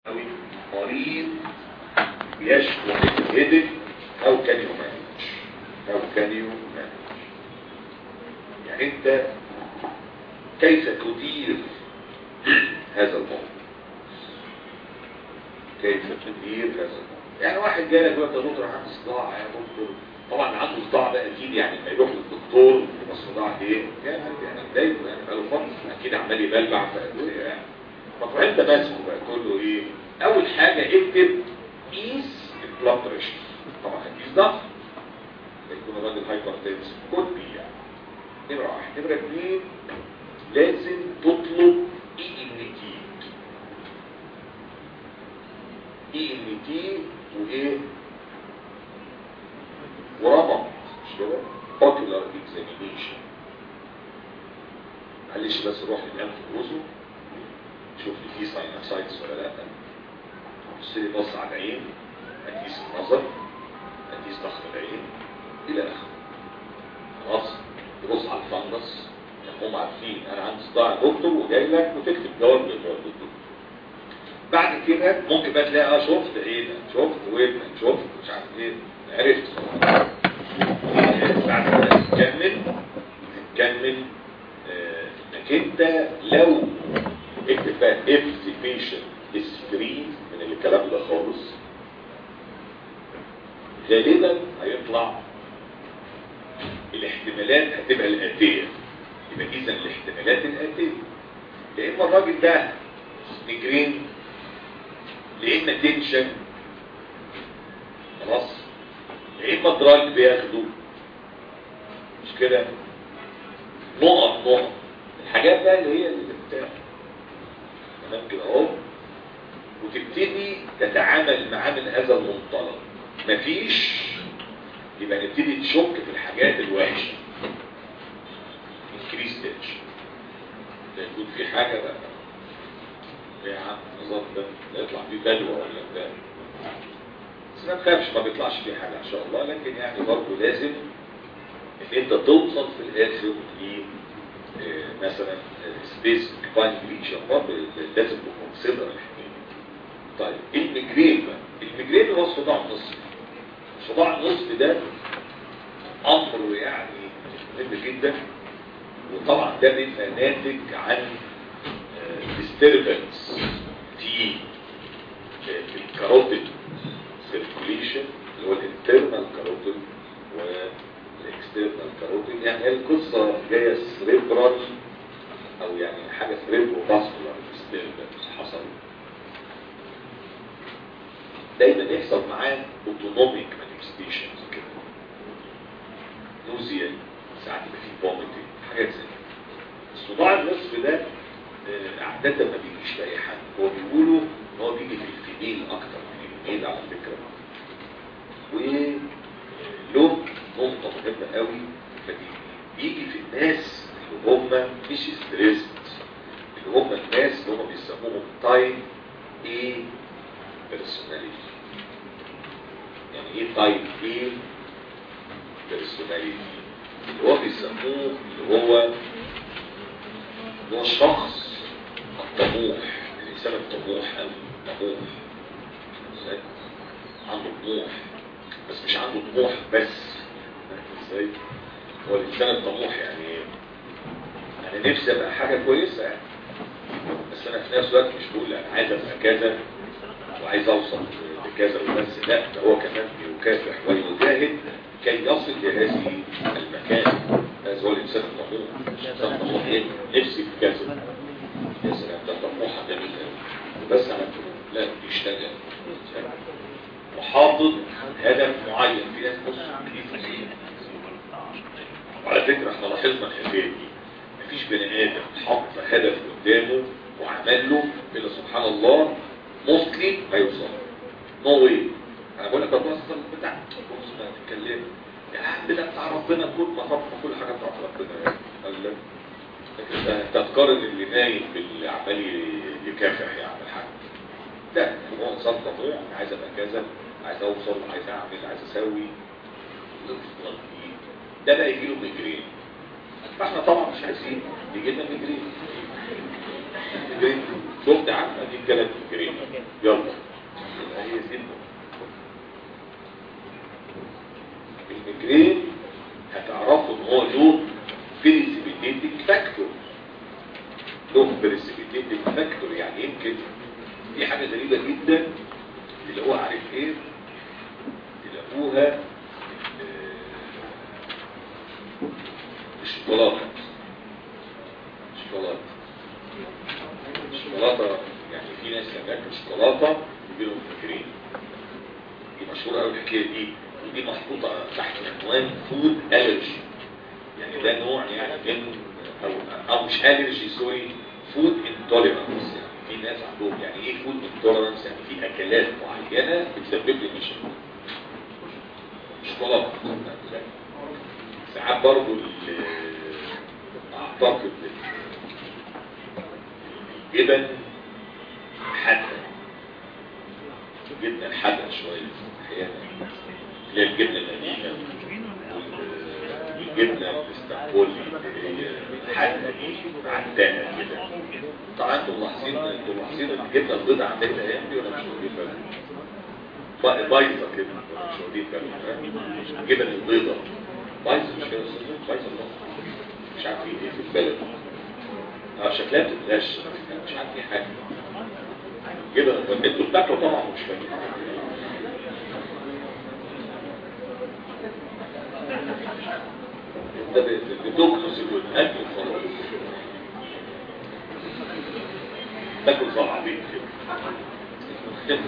مريض يشكو من هيدك او كان يمانج او كان يمانج يعني انت كيف تدير هذا الموضوع كيف تدير هذا الموضوع يعني واحد جالك يقول لك يا دكتور عنده صداع يا دكتور طبعا عنده صداع ده اكيد يعني ما يروح للدكتور يبقى الصداع ايه يعني يعني دايما يعني بقاله فتره اكيد عمال يبلبع يعني فتروح انت ماسكه بقى تقول له ايه اول حاجه اكتب قيس البلاد بريشر طبعا هتقيس ضغط يكون الراجل هايبر تنس كل بي يعني نمره واحد نمره اثنين لازم تطلب اي ان تي اي ان تي وايه ورقم مش كده اوكيولار اكزامينيشن معلش بس روح للانف جوزه شوف لي فيه ساينوسايتس ولا لا بص لي بص على العين هتقيس النظر هتقيس ضغط العين الى اخره خلاص تبص على الفنجس يعني هم عارفين انا عندي صداع دكتور وجاي لك وتكتب جواب للدكتور بعد كده ممكن بقى تلاقي اه شفت عينك شفت ودنك شفت مش عارف ايه عرفت بعد كده تكمل تكمل آه، انك انت لو اكتب بقى if the patient is free من الكلام ده خالص غالبا هيطلع الاحتمالات هتبقى الآتية يبقى إذا الاحتمالات الآتية يا إما الراجل ده ميجرين يا إما تنشن خلاص يا إما دراج بياخده مش كده نقط نقط الحاجات بقى اللي هي اللي بتاع تمام كده اهو وتبتدي تتعامل معاه من هذا المنطلق مفيش يبقى نبتدي تشك في الحاجات الوحشه انكريس تنشن يكون في حاجه بقى يا عم النظام ده لا يطلع فيه بلوى ولا بتاع بس ما تخافش ما بيطلعش فيه حاجه ان شاء الله لكن يعني برضه لازم ان انت توصل في الاخر ل آه، مثلا سبيس فاين بريتشر برضه لازم تكونسيدر الحكايه طيب الميجرين بقى الميجرين هو الصداع النصفي الصداع النصفي ده امر يعني مهم جدا وطبعا ده بيبقى ناتج عن disturbance في في الكاروتيد سيركوليشن اللي هو الانترنال كاروتيد والاكسترنال كاروتيد يعني هي القصه جايه سريبرال او يعني حاجه سريبرو فاسكولار disturbance حصل دايما يحصل معاه اوتونوميك مانيفستيشنز كده نوزيا ساعات يبقى فيه فوميتنج حاجات زي كده الصداع النصف ده آه، عادة ما بيجيش لأي حد هو بيقولوا ان هو بيجي في الفيميل أكتر من الميل على فكرة وله نقطة مهمة قوي بيجي في الناس اللي هم مش ستريسد اللي هم الناس اللي هم بيسموهم تايب ايه بيرسوناليتي يعني ايه تايب ايه بيرسوناليتي اللي هو بيسموه اللي هو اللي هو الشخص الطموح الانسان الطموح قوي طموح ازاي عنده طموح بس مش عنده طموح بس ازاي هو الانسان الطموح يعني ايه انا نفسي ابقى حاجه كويسه يعني بس انا في نفس الوقت مش بقول انا عايز ابقى كذا وعايز اوصل لكذا وبس لا ده هو كمان بيكافح ويجاهد كي يصل لهذه المكان هذا هو الانسان الطموح الانسان الطموح ايه نفسي في كذا يا سلام ده طموح جميل قوي بس انا لا بيشتغل محافظ هدف معين في ناس بص كتير وعلى فكره احنا لاحظنا الحكايه دي مفيش بني ادم حط هدف قدامه وعمل له الا سبحان الله موستلي هيوصل نو واي انا بقول لك ربنا اصلا بتاع بص ما تتكلم يا عم ده بتاع ربنا كل ما طبق كل حاجه بتاعت ربنا قال لك لكن ده تتقارن اللي نايم باللي عمال يكافح يعمل حاجه لا هو انسان طموح عايز ابقى كذا عايز اوصل عايز اعمل عايز اسوي ده بقى يجي له ميجرين فاحنا طبعا مش عايزين يجي لنا ميجرين ميجرين شفت عارفه دي كانت ميجرين يلا يبقى هي دي الميجرين هتعرفوا ان هو له بريسيبيتيتنج فاكتور له بريسيبيتيتنج فاكتور يعني يمكن دي حاجه غريبه جدا اللي هو عارف ايه تلاقوها الشوكولاته الشوكولاته الشوكولاته يعني في ناس لما ياكلوا شوكولاته يجيلهم فاكرين دي مشهوره قوي الحكايه دي ودي محطوطه تحت عنوان فود الرجي يعني ده نوع يعني من او او مش الرجي سوري فود انتوليرانس يعني في ناس عندهم يعني ايه فود انتوليرانس يعني في اكلات معينه بتسبب لي مشاكل شوكولاته ساعات برضو اعتقد الجبن حادة جبنة حادة شوية احيانا تلاقي الجبنة القديمة والجبنة الاسطنبولي حادة عدانة كده طبعا انتم ملاحظين انتم ملاحظين ان الجبنة البيضاء عندنا الايام دي ولا مش واخدين بالكم؟ بايظة كده مش واخدين بالكم الجبن البيضاء بايظة مش كده بايظة مش عارفين ايه في البلد اه شكلها بتتغش مش عارفين حاجة كده انتوا بتاكلوا طبعا مش فاهمين ده بتكنس الاكل خلاص تاكل صعبين كده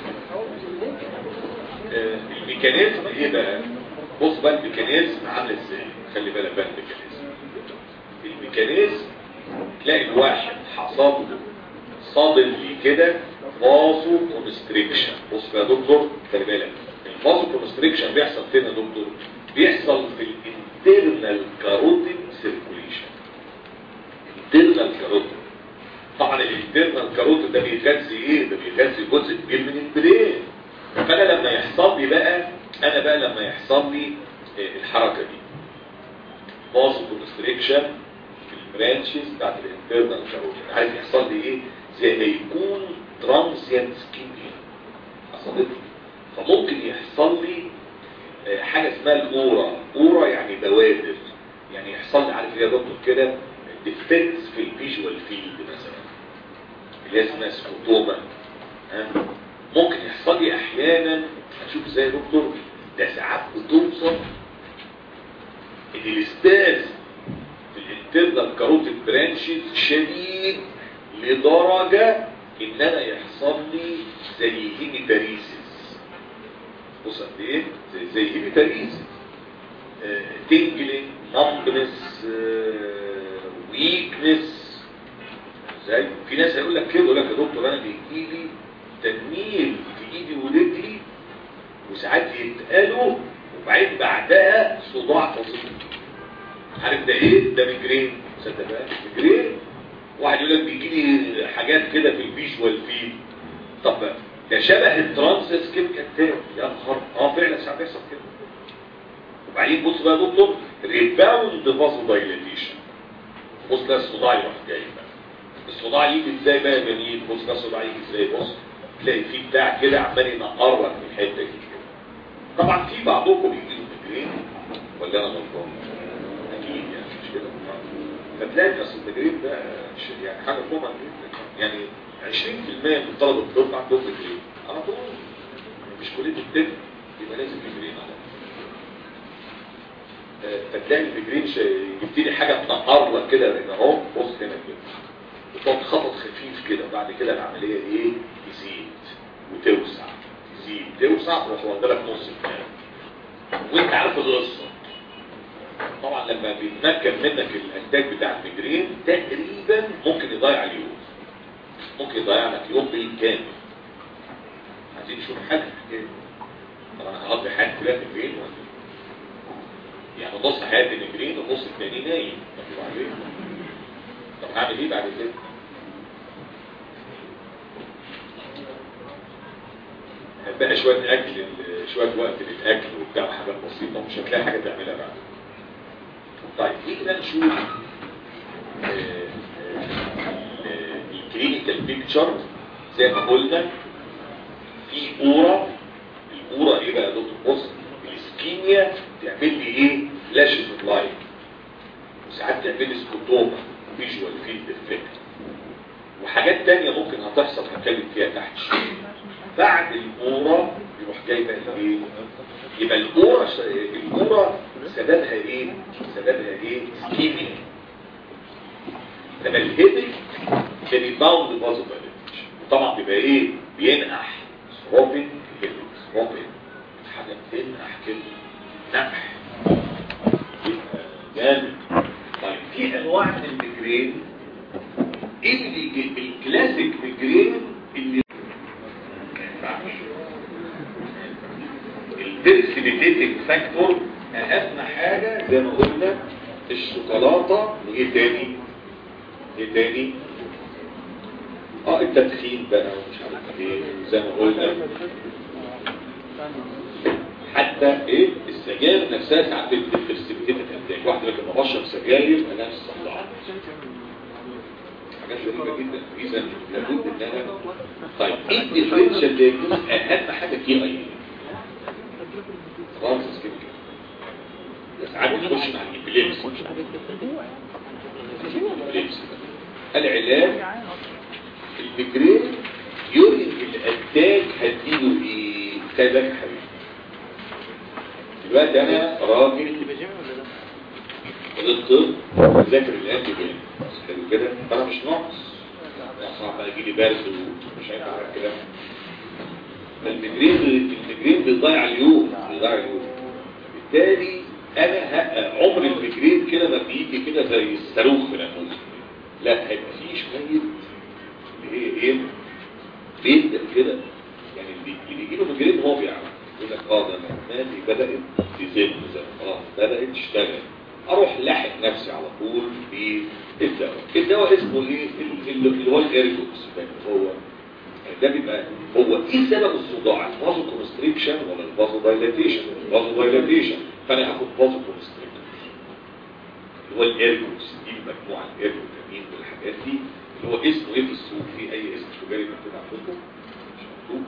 الميكانيزم ايه بقى بص بقى الميكانيزم عامل ازاي خلي بالك بقى الميكانيزم الميكانيزم تلاقي الواحد حصل صادم لي كده فازو كونستريكشن بص بقى يا دكتور خلي بالك الفازو كونستريكشن بيحصل فين يا دكتور بيحصل في الانترنال كاروتيد سيركوليشن انترنال كاروتيد طبعا الانترنال كاروتيد ده بيغذي ايه ده بيغذي جزء كبير من البرين فانا لما يحصل لي بقى انا بقى لما يحصل لي الحركه دي فازو كونستريكشن البرانشز بتاعت الانترنال كاروتيد عارف يحصل لي ايه زي ما يكون ترانزيانت سكيميا حصلت لي فممكن يحصل لي حاجه اسمها الاورا اورا يعني بوادر يعني يحصل لي عارف ايه يا دكتور كده ديفكتس في الفيجوال فيلد مثلا اللي اسمها سكوتوما ممكن يحصل لي احيانا اشوف ازاي يا دكتور ده ساعات بتوصل ان الاستاذ الانترنال كاروتيد برانشز شديد لدرجة ان انا يحصل لي زي هيميتاريسيس بص قد ايه زي, زي هيميتاريسيس آه تنجلينج نمبنس آه ويكنس زي في ناس هيقول لك كده يقول لك يا دكتور انا بيجي لي تنميل في ايدي ورجلي وساعات يتقالوا وبعدين بعدها صداع فظيع عارف ده ايه ده ميجرين صدق بقى ميجرين واحد يقول لك بيجي لي حاجات كده في الفيجوال فيد طب ده شبه الترانس كيميكال تاني يا نهار اه فعلا ساعات بيحصل كده وبعدين بص بقى يا دكتور ريباوند فازو دايليتيشن بص ده الصداع يروح جاي بقى الصداع يجي ازاي بقى يا جميل بص ده الصداع يجي ازاي بص تلاقي فيه بتاع كده عمال ينقرك من الحته دي كده طبعا في بعضكم بيجي له ميجرين ولا انا غلطان اكيد يعني مش كده فتلاقي اصل التجريب ده يعني حاجه كومن جدا يعني 20% من طلبه الطب عندهم تجريب على طول مش كليه الطب يبقى لازم تجريب على فتلاقي الفجرين جبت لي حاجه تنقر لك كده هنا اهو بص هنا كده وتقعد خطط خفيف كده وبعد كده العمليه ايه تزيد وتوسع تزيد توسع تروح واخده لك نص الكلام وانت عارف القصه طبعا لما بيتمكن منك الانتاج بتاع المجرين تقريبا ممكن يضيع اليوم ممكن يضيع لك يوم بالكامل عايزين نشوف حاجه كده طب انا هقضي حياتي كلها مجرين ولا يعني نص حياتي مجرين ونص التاني نايم طب وبعدين طب هعمل ايه بعد كده بقى شويه اكل شويه وقت للاكل وبتاع حاجات بسيطه مش هتلاقي حاجه تعملها بعد طيب نيجي بقى نشوف الكلينيكال كلينيكال بيكتشر زي ما قلنا في اورا الاورا ايه بقى يا دكتور بص الاسكيميا تعمل لي ايه فلاش اوف لايت وساعات تعمل لي سكوتوما فيجوال فيلد افكت وحاجات تانية ممكن هتحصل هتكلم فيها تحت شوية بعد الاورا يروح جاي بقى ايه يبقى الاورا الاورا سببها ايه سببها ايه اسكيميا لما الهيدك بيباوند بازو طبعا بيبقى ايه بينقح ثروبين هيدك ثروبين حاجه بتنقح كده نقح يبقى جامد طيب في انواع من الميجرين ايه اللي الكلاسيك ميجرين اللي ما ينفعش البرسبيتيتنج فاكتور اهم حاجه زي ما قلنا الشوكولاته وايه تاني ايه تاني اه التدخين بقى ومش عارف ايه زي ما قلنا حتى ايه السجاير نفسها ساعات بترسبيتيت الانتاج واحد يقول لك انا بشرب سجاير انا مش صداع حاجات غريبه جدا اذا لابد ان انا طيب ايه الديفرنشال دايجنوز اهم حاجه فيه ايه خلاص كده ساعات بتخش مع الابليبسي الابليبسي العلاج الفكرين يورين الاتاك هديله ايه كذا يا حبيبي دلوقتي انا راجل الطب ذاكر الانتي بين حلو كده فانا مش ناقص صعب بقى يجي لي برد ومش هينفع على الكلام فالمجرين المجرين بيضيع اليوم بيضيع اليوم بالتالي انا عمر المجرين كده ما بيجي كده زي الصاروخ في الانفوس لا هيبقى فيه شويه اللي هي ايه بيبدا كده يعني اللي بيجي له مجرين هو بيعمل يقول لك اه ده مالي بدات تزن زي خلاص بدات تشتغل اروح لاحق نفسي على طول بالدواء الدواء اسمه ايه اللي هو الاريكوكس هو ده بيبقى هو ايه سبب الصداع الفازو كونستريكشن ولا الفازو دايلاتيشن الفازو دايلاتيشن فانا هاخد فازو كونستريكشن اللي هو الاريكوكس دي المجموعه الاريكوتامين والحاجات دي اللي هو اسمه ايه في السوق في اي اسم تجاري مكتوب عندكم مش مكتوب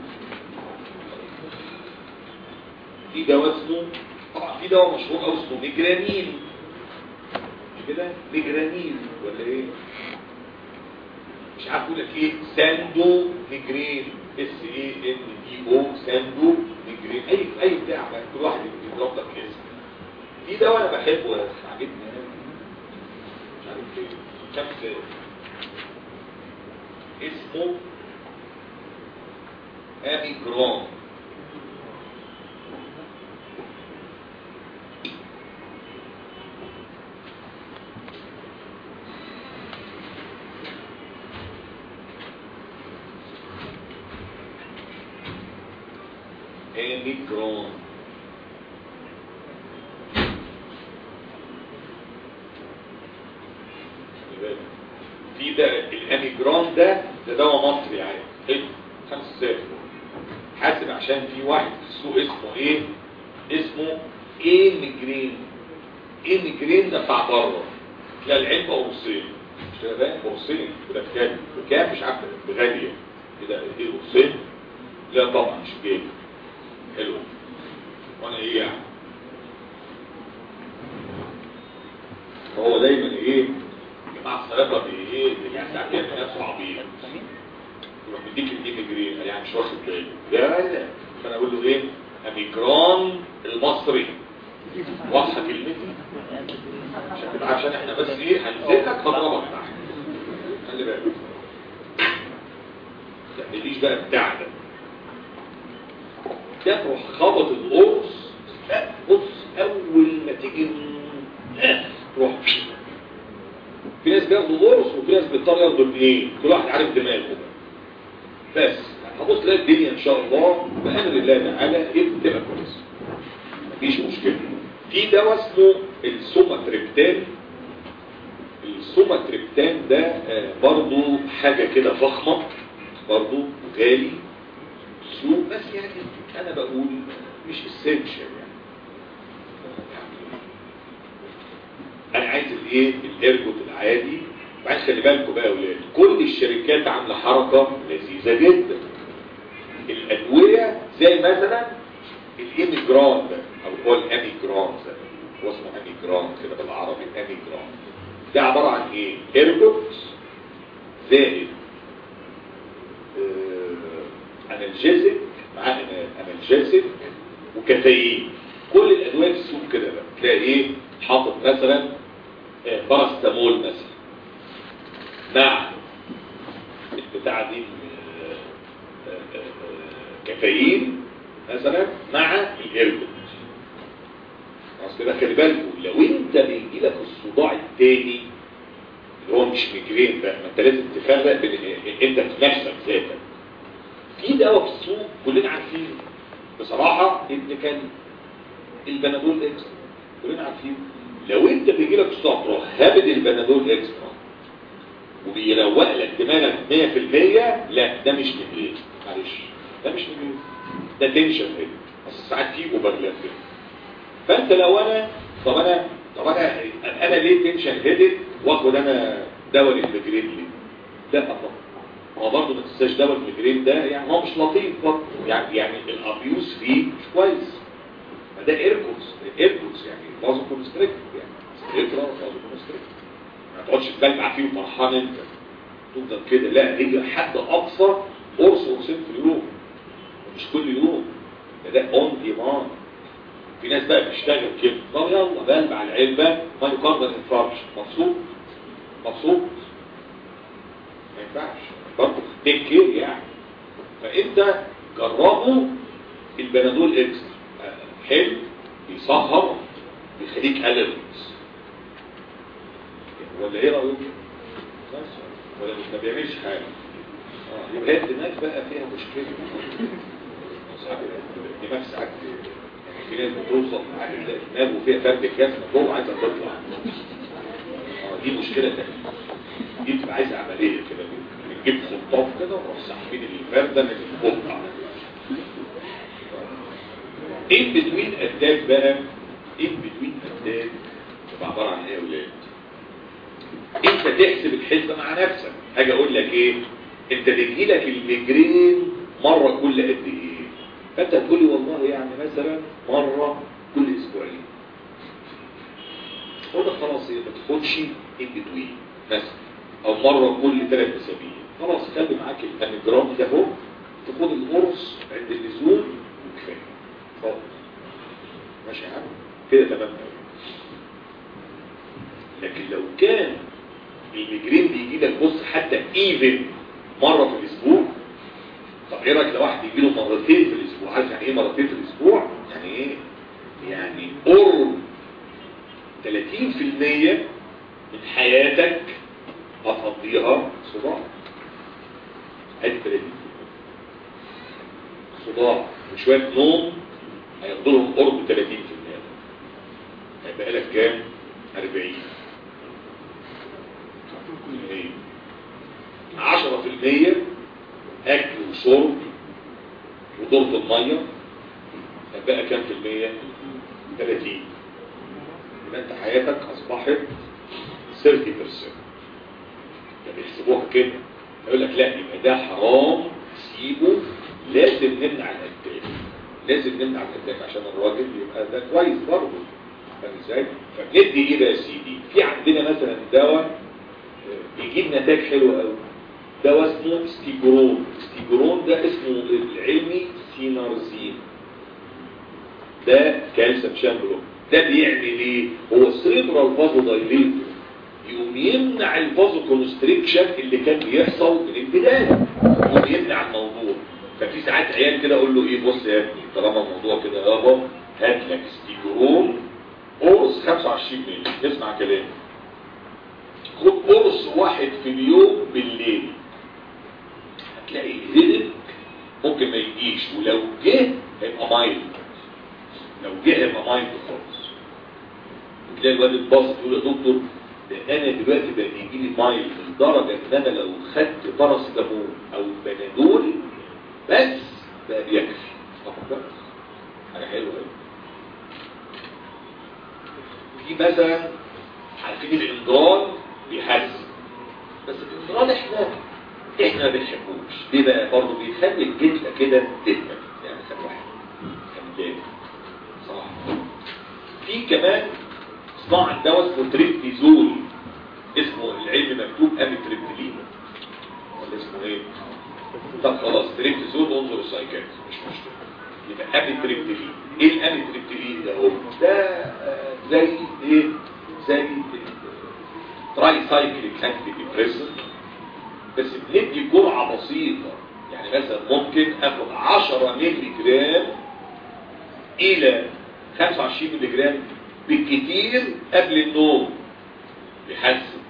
في دواء اسمه طبعا في دواء مشهور قوي اسمه ميجرانين مش كده ميجرانين ولا ايه مش عارف اقول لك ايه ساندو ميجرين اس اي ان دي او ساندو ميجرين اي اي بتاع بقى كل واحد يضرب لك اسم في دواء انا بحبه عاجبني مش عارف ايه كام اسمه اميجرون اميجرون في ده الاميجرون ده ده دواء مصري يعني حلو خمس سنين حاسب عشان في واحد في السوق اسمه ايه اسمه ايه ميجرين ايه ميجرين ده بتاع بره تلاقي العلبه قرصين مش كده باين قرصين كده بكام بكام مش عارف بغاليه كده ايه قرصين لا طبعا مش جاي حلو وانا ايه يعني هو دايما ايه جماعه الصيادله بي ايه يعني ساعات كده نفسه عبيط يروح مديك الايميجرين يعني مش واخد بالي لا لا فانا اقول له ايه اميجران المصري واضحه كلمتي عشان تبقى عشان احنا بس ايه هنزلك هضربك تحت خلي بالك ما تعمليش بقى بتاع ده ده تروح خبط القرص بص اول ما تيجي تروح في ناس بياخدوا قرص وفي ناس بيضطروا ياخدوا الاثنين كل واحد عارف دماغه بس هبص تلاقي الدنيا ان شاء الله بامر الله تعالى ايه بتبقى كويسه مفيش مشكله في دواء اسمه السوماتريبتان السوماتريبتان ده آه برضو حاجه كده فخمه برضو غالي سوق بس يعني انا بقول مش اسينشال يعني انا عايز الايه الارجوت العادي بعد خلي بالكم بقى يا ولاد كل الشركات عامله حركه لذيذه جدا الادويه زي مثلا الايميجران ده او هو الاميجران ده هو اسمه اميجران كده بالعربي اميجران ده عباره عن ايه ارجوت زائد آه، انالجيزك معاه انالجيزك وكافيين كل الادويه في السوق كده بقى تلاقي ايه حاطط مثلا آه، باراستامول مثلا مع البتاعه دي آه، آه، آه، كافيين مثلا مع الارجوت خلاص كده خلي بالكم لو انت بيجي لك الصداع التاني اللي هو مش ميجرين بقى ما انت لازم تفرق بين انت في نفسك ذاتك في دواء في السوق كلنا عارفين بصراحه ان كان البنادول اكسترا كلنا عارفين لو انت بيجي لك صداع تروح هابد البنادول اكسترا وبيروق لك دماغك 100% لا ده مش ميجرين معلش ده مش ميجرين ده تنشن هيد بس ساعات في اوفرلاب كده فانت لو انا طب انا طب انا انا ليه تنشن هيدد واخد انا دواء الميجرين ليه لا طبعا هو برضه ما تنساش دواء الميجرين ده يعني هو مش لطيف برضه يعني يعني الابيوز فيه مش كويس ما ده ايركوس ايركوس يعني لازم كونستريكت يعني ستريكترا لازم كونستريكت ما تقعدش تبلع فيه وفرحان انت تفضل كده لا هي حد اقصى قرص قرصين في اليوم مش كل يوم ده ده اون ديماند في ناس بقى بتشتغل كده طب يلا بلبع العلبة ما يقرر انفارش مبسوط مبسوط ما ينفعش برضه تيك كير يعني فانت جربوا البنادول اكسترا آه، حلو بيسهر بيخليك الرجس ولا ايه رايك بس ولا مش ما بيعملش حاجه اه يبقى هي الدماغ بقى فيها مشكله ساعات الدماغ ساعات في ناس بتوصل معاك الدماغ وفيها فرد الجسم جوه عايزه تطلع اه دي مشكله تانية دي بتبقى عايزه عمليه كده بنجيب خطاف كده ونروح ساحبين الفرده من القطع ان بتوين اتاك بقى ان بتوين اتاك تبقى عباره عن ايه يا ولاد انت تحسب الحسبه مع نفسك هاجي اقول لك ايه انت بيجي لك الميجرين مره كل قد ايه فانت تقول لي والله يعني مثلا مره كل اسبوعين قول لك خلاص ايه ما تاخدش ان بتوين مثلا او مره كل ثلاث اسابيع خلاص خلي معاك الانجرام ده اهو تاخد القرص عند اللزوم وكفايه خلاص ماشي يا عم كده تمام قوي لكن لو كان الميجرين بيجي لك بص حتى ايفن مره في الاسبوع طب ايه رايك لو واحد يجي له مرتين في الاسبوع عارف يعني ايه مرتين في الاسبوع يعني ايه يعني قرب 30% من حياتك هتقضيها صداع ادي 30% صداع وشويه نوم هياخدوا لهم قرب 30% هيبقى لك كام 40 10% اكل وشرب ودورة المية هيبقى كام في المية 30 يبقى انت حياتك اصبحت 30% ده بيحسبوها كده يقول لك لا يبقى ده حرام سيبه لازم نمنع الانتاج لازم نمنع الانتاج عشان الراجل يبقى ده كويس برضه فاهم ازاي؟ فبندي ايه بقى يا سيدي؟ في عندنا مثلا دواء بيجيب نتائج حلوه قوي دواء اسمه ستيجرون ستيجرون ده اسمه العلمي سينارزين ده كالسيوم شامبلو ده بيعمل ايه هو السريبرال فازو دايليتور يقوم يمنع الفازو كونستريكشن اللي كان بيحصل من البدايه يقوم يمنع الموضوع ففي ساعات عيال كده اقول له ايه بص يا ابني طالما الموضوع كده يابا هات لك ستيجرون قرص 25 مللي اسمع كلامي خد قرص واحد في اليوم بالليل هتلاقي الهيدك ممكن ما يجيش ولو جه هيبقى مايلد لو جه هيبقى مايلد خالص وتلاقي الواد اتبسط يقول يا دكتور ده انا دلوقتي بقى يجي لي مايلد لدرجه ان انا لو خدت باراسيتامول او بنادول بس بقى بيكفي طب بس حاجه حلوه قوي في مثلا عارفين الاندرال بيحسن احنا ما بنحبوش ليه بقى برضه بيخلي الجتله كده تهمل يعني خلي واحد همدان صح في كمان صناعة دواء اسمه تريبتيزول اسمه العلم مكتوب اميتريبتيلين ولا اسمه ايه طب خلاص تريبتيزول انظر السايكات مش مشكلة يبقى اميتريبتيلين ايه الاميتريبتيلين ده هو ده آه، زي ايه زي تراي سايكليك انتي ديبريسنت بس بندي جرعة بسيطة يعني مثلا ممكن اخد 10 مللي جرام الى 25 مللي جرام بالكتير قبل النوم بيحسن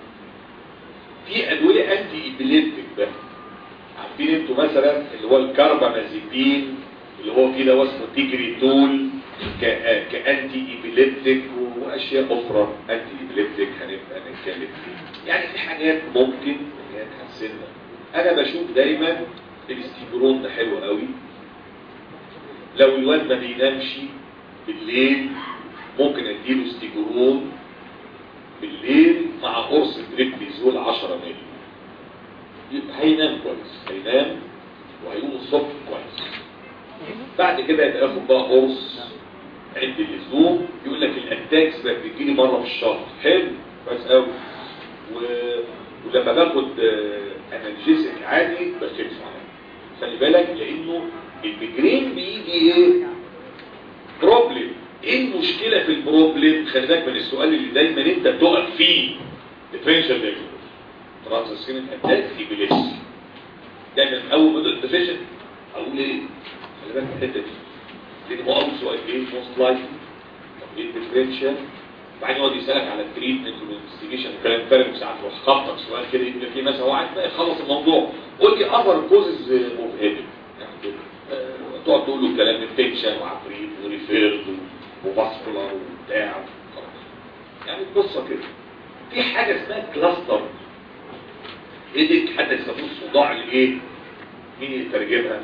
في ادوية انتي ايبيليبتيك بقى عارفين انتوا مثلا اللي هو الكاربامازيبين اللي هو كده هو اسمه تيجريتول ك- كانتي ايبيليبتيك واشياء اخرى انتي ايبيليبتيك هنبقى نتكلم فيها يعني في حاجات ممكن ان هي تحسنها انا بشوف دايما الاستيجرون ده حلو قوي لو الواد ما بينامش بالليل ممكن اديله استيجرون بالليل مع قرص تريبليزول 10 مللي يبقى هينام كويس هينام وهيقوم الصبح كويس بعد كده يبقى ياخد بقى قرص عند اللزوم يقول لك الاتاكس بقت بتجيلي مره في الشهر حلو كويس قوي و... ولما باخد انالجيسك عادي بخف عليه خلي بالك لانه الميجرين بيجي ايه بروبلم ايه المشكله في البروبلم خلي بالك من السؤال اللي دايما انت بتقف فيه ديفرنشال ديفرنس ترانسسكينت اتاك ايبيليبسي دايما اول ما تقول ديفيشن اقول ايه خلي بالك من الحته دي لان هو اول سؤال ايه موست لايف طب ايه الديفرنشال وبعدين يقعد يسالك على التريتمنت والانفستيجيشن والكلام فارغ ساعات يروح خبطك سؤال كده يقول لك ايه مثلا هو عايز بقى يخلص الموضوع قول لي اذر كوزز اوف هيدك يعني كده آه، تقعد تقول له كلام انفكشن وعفريت وريفيرد وفاسكولار وبتاع خلاص. يعني القصه كده في حاجه اسمها كلاستر ايدك حتى يسموه الصداع الايه مين يترجمها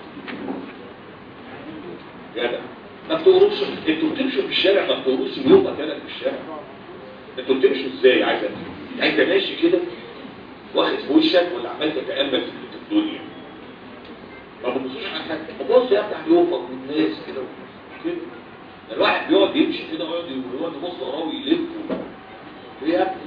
جدع ما بتقروش انتوا بتمشوا في الشارع ما بتقروش اليوم مكانك في الشارع انتوا بتمشوا ازاي عايز افهم يعني انت ماشي كده واخد في وشك ولا عمال تتامل في الدنيا ما بتبصوش على حاجه بص يا ابني على يومك والناس كده كده ده الواحد بيقعد يمشي كده ويقعد يقعد يبص وراه ويلف ايه يا ابني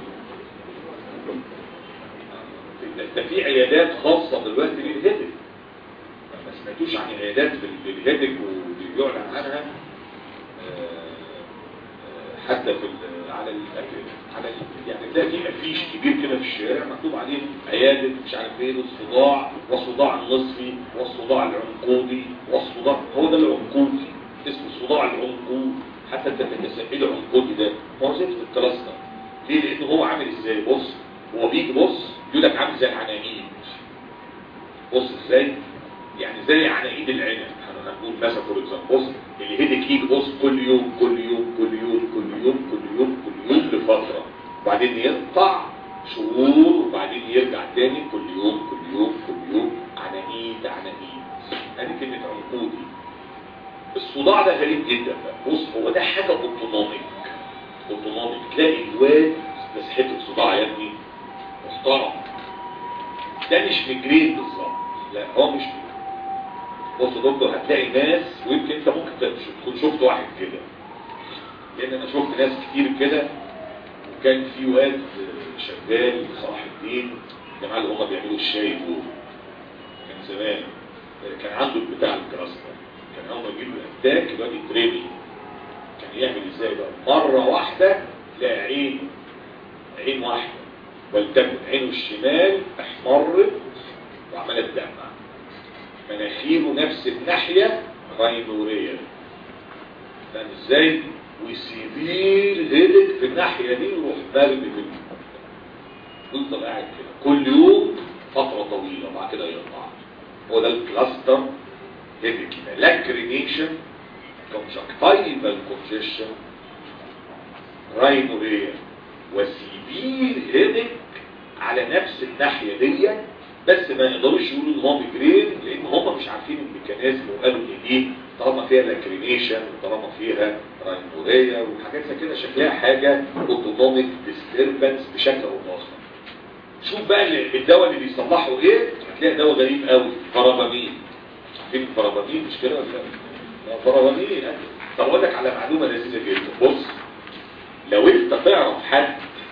ده في عيادات خاصة دلوقتي للهدف ما سمعتوش عن عيادات للهدف وبيعلن عنها آه، آه، حتى في ال- على ال على ال يعني تلاقي في افيش كبير كده في الشارع مكتوب عليه عيادة مش عارف ايه الصداع والصداع النصفي والصداع العنقودي والصداع هو ده العنقودي اسمه الصداع العنقودي حتى انت بتسميه العنقودي ده هو زي في الكلاستر ليه؟ لان هو عامل ازاي بص هو بيجي بص يقول لك عامل زي العناقيد بص ازاي يعني زي عناقيد العنب احنا هنقول مثلا فور اكزامبل بص الهيدك يجي بص كل يوم كل يوم كل يوم كل يوم كل يوم كل يوم لفتره وبعدين يقطع شهور وبعدين يرجع تاني كل يوم كل يوم كل يوم عناقيد عناقيد ادي كلمه عنقودي الصداع ده غريب جدا بقى بص هو ده حاجه اوتونوميك اوتونوميك تلاقي الواد بس حته صداع يا ابني محترم ده مش مجرين بالظبط لا هو مش مجرين بص يا دكتور هتلاقي ناس ويمكن انت ممكن تكون شفت واحد كده لان انا شفت ناس كتير كده وكان في واد شغال صلاح الدين الجماعه اللي هم بيعملوا الشاي دول كان زمان كان عنده بتاع الكراستر كان اول ما يجيب له اتاك الواد يترمي كان يعمل ازاي بقى مره واحده تلاقي عين عين واحده ولتكن عينه الشمال احمرت وعماله تدمع مناخيره نفس الناحيه راينوريه فاهم ازاي ويسيبير هيدك في الناحيه دي يروح مرمي في يفضل قاعد كده كل يوم فتره طويله وبعد كده يقطع هو ده الكلاستر هيدك لاكرينيشن كونجكتايفال كونجيشن راينوريا وسيبير هيدك على نفس الناحية دي بس ما يقدروش يقولوا ان هو ميجرين لان هم مش عارفين الميكانيزم وقالوا ان دي طالما فيها لاكرينيشن وطالما فيها راينوريا وحاجات زي كده شكلها حاجة اوتونوميك ديستربنس بشكل او باخر شوف بقى اللي- الدواء اللي بيصلحه ايه هتلاقي دواء غريب قوي فرامامين عارفين الفرامامين مش كده ولا لا لا، فرامامين طب اقول لك على معلومه لذيذه جدا بص لو انت تعرف حد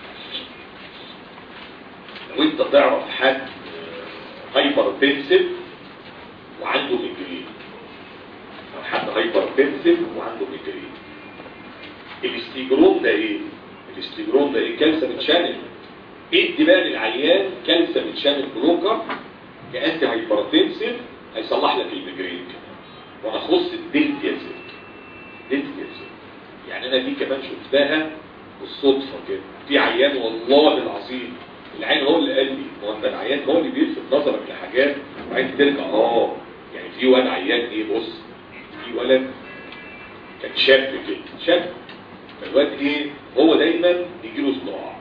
لو انت تعرف حد هايبر تنسيف وعنده ميجرين او حد هايبر تنسيف وعنده ميجرين الاستيجرون ده ايه الاستيجرون ده ايه كالسيوم شانل ادي بقى للعيان كالسيوم شانل بلوكر كانتي هايبرتنسيف هيصلح لك الميجرين وانا خص الدلتيازيد دلتيازيد يعني انا دي كمان شفتها بالصدفه كده في عيان والله العظيم العين هو اللي قال لي هو انت العيان هو اللي بيلفت نظرك لحاجات وبعدين ترجع اه يعني في واد عيان ايه بص في ولد كان شاب كده شاب فالواد ايه هو دايما بيجي له صداع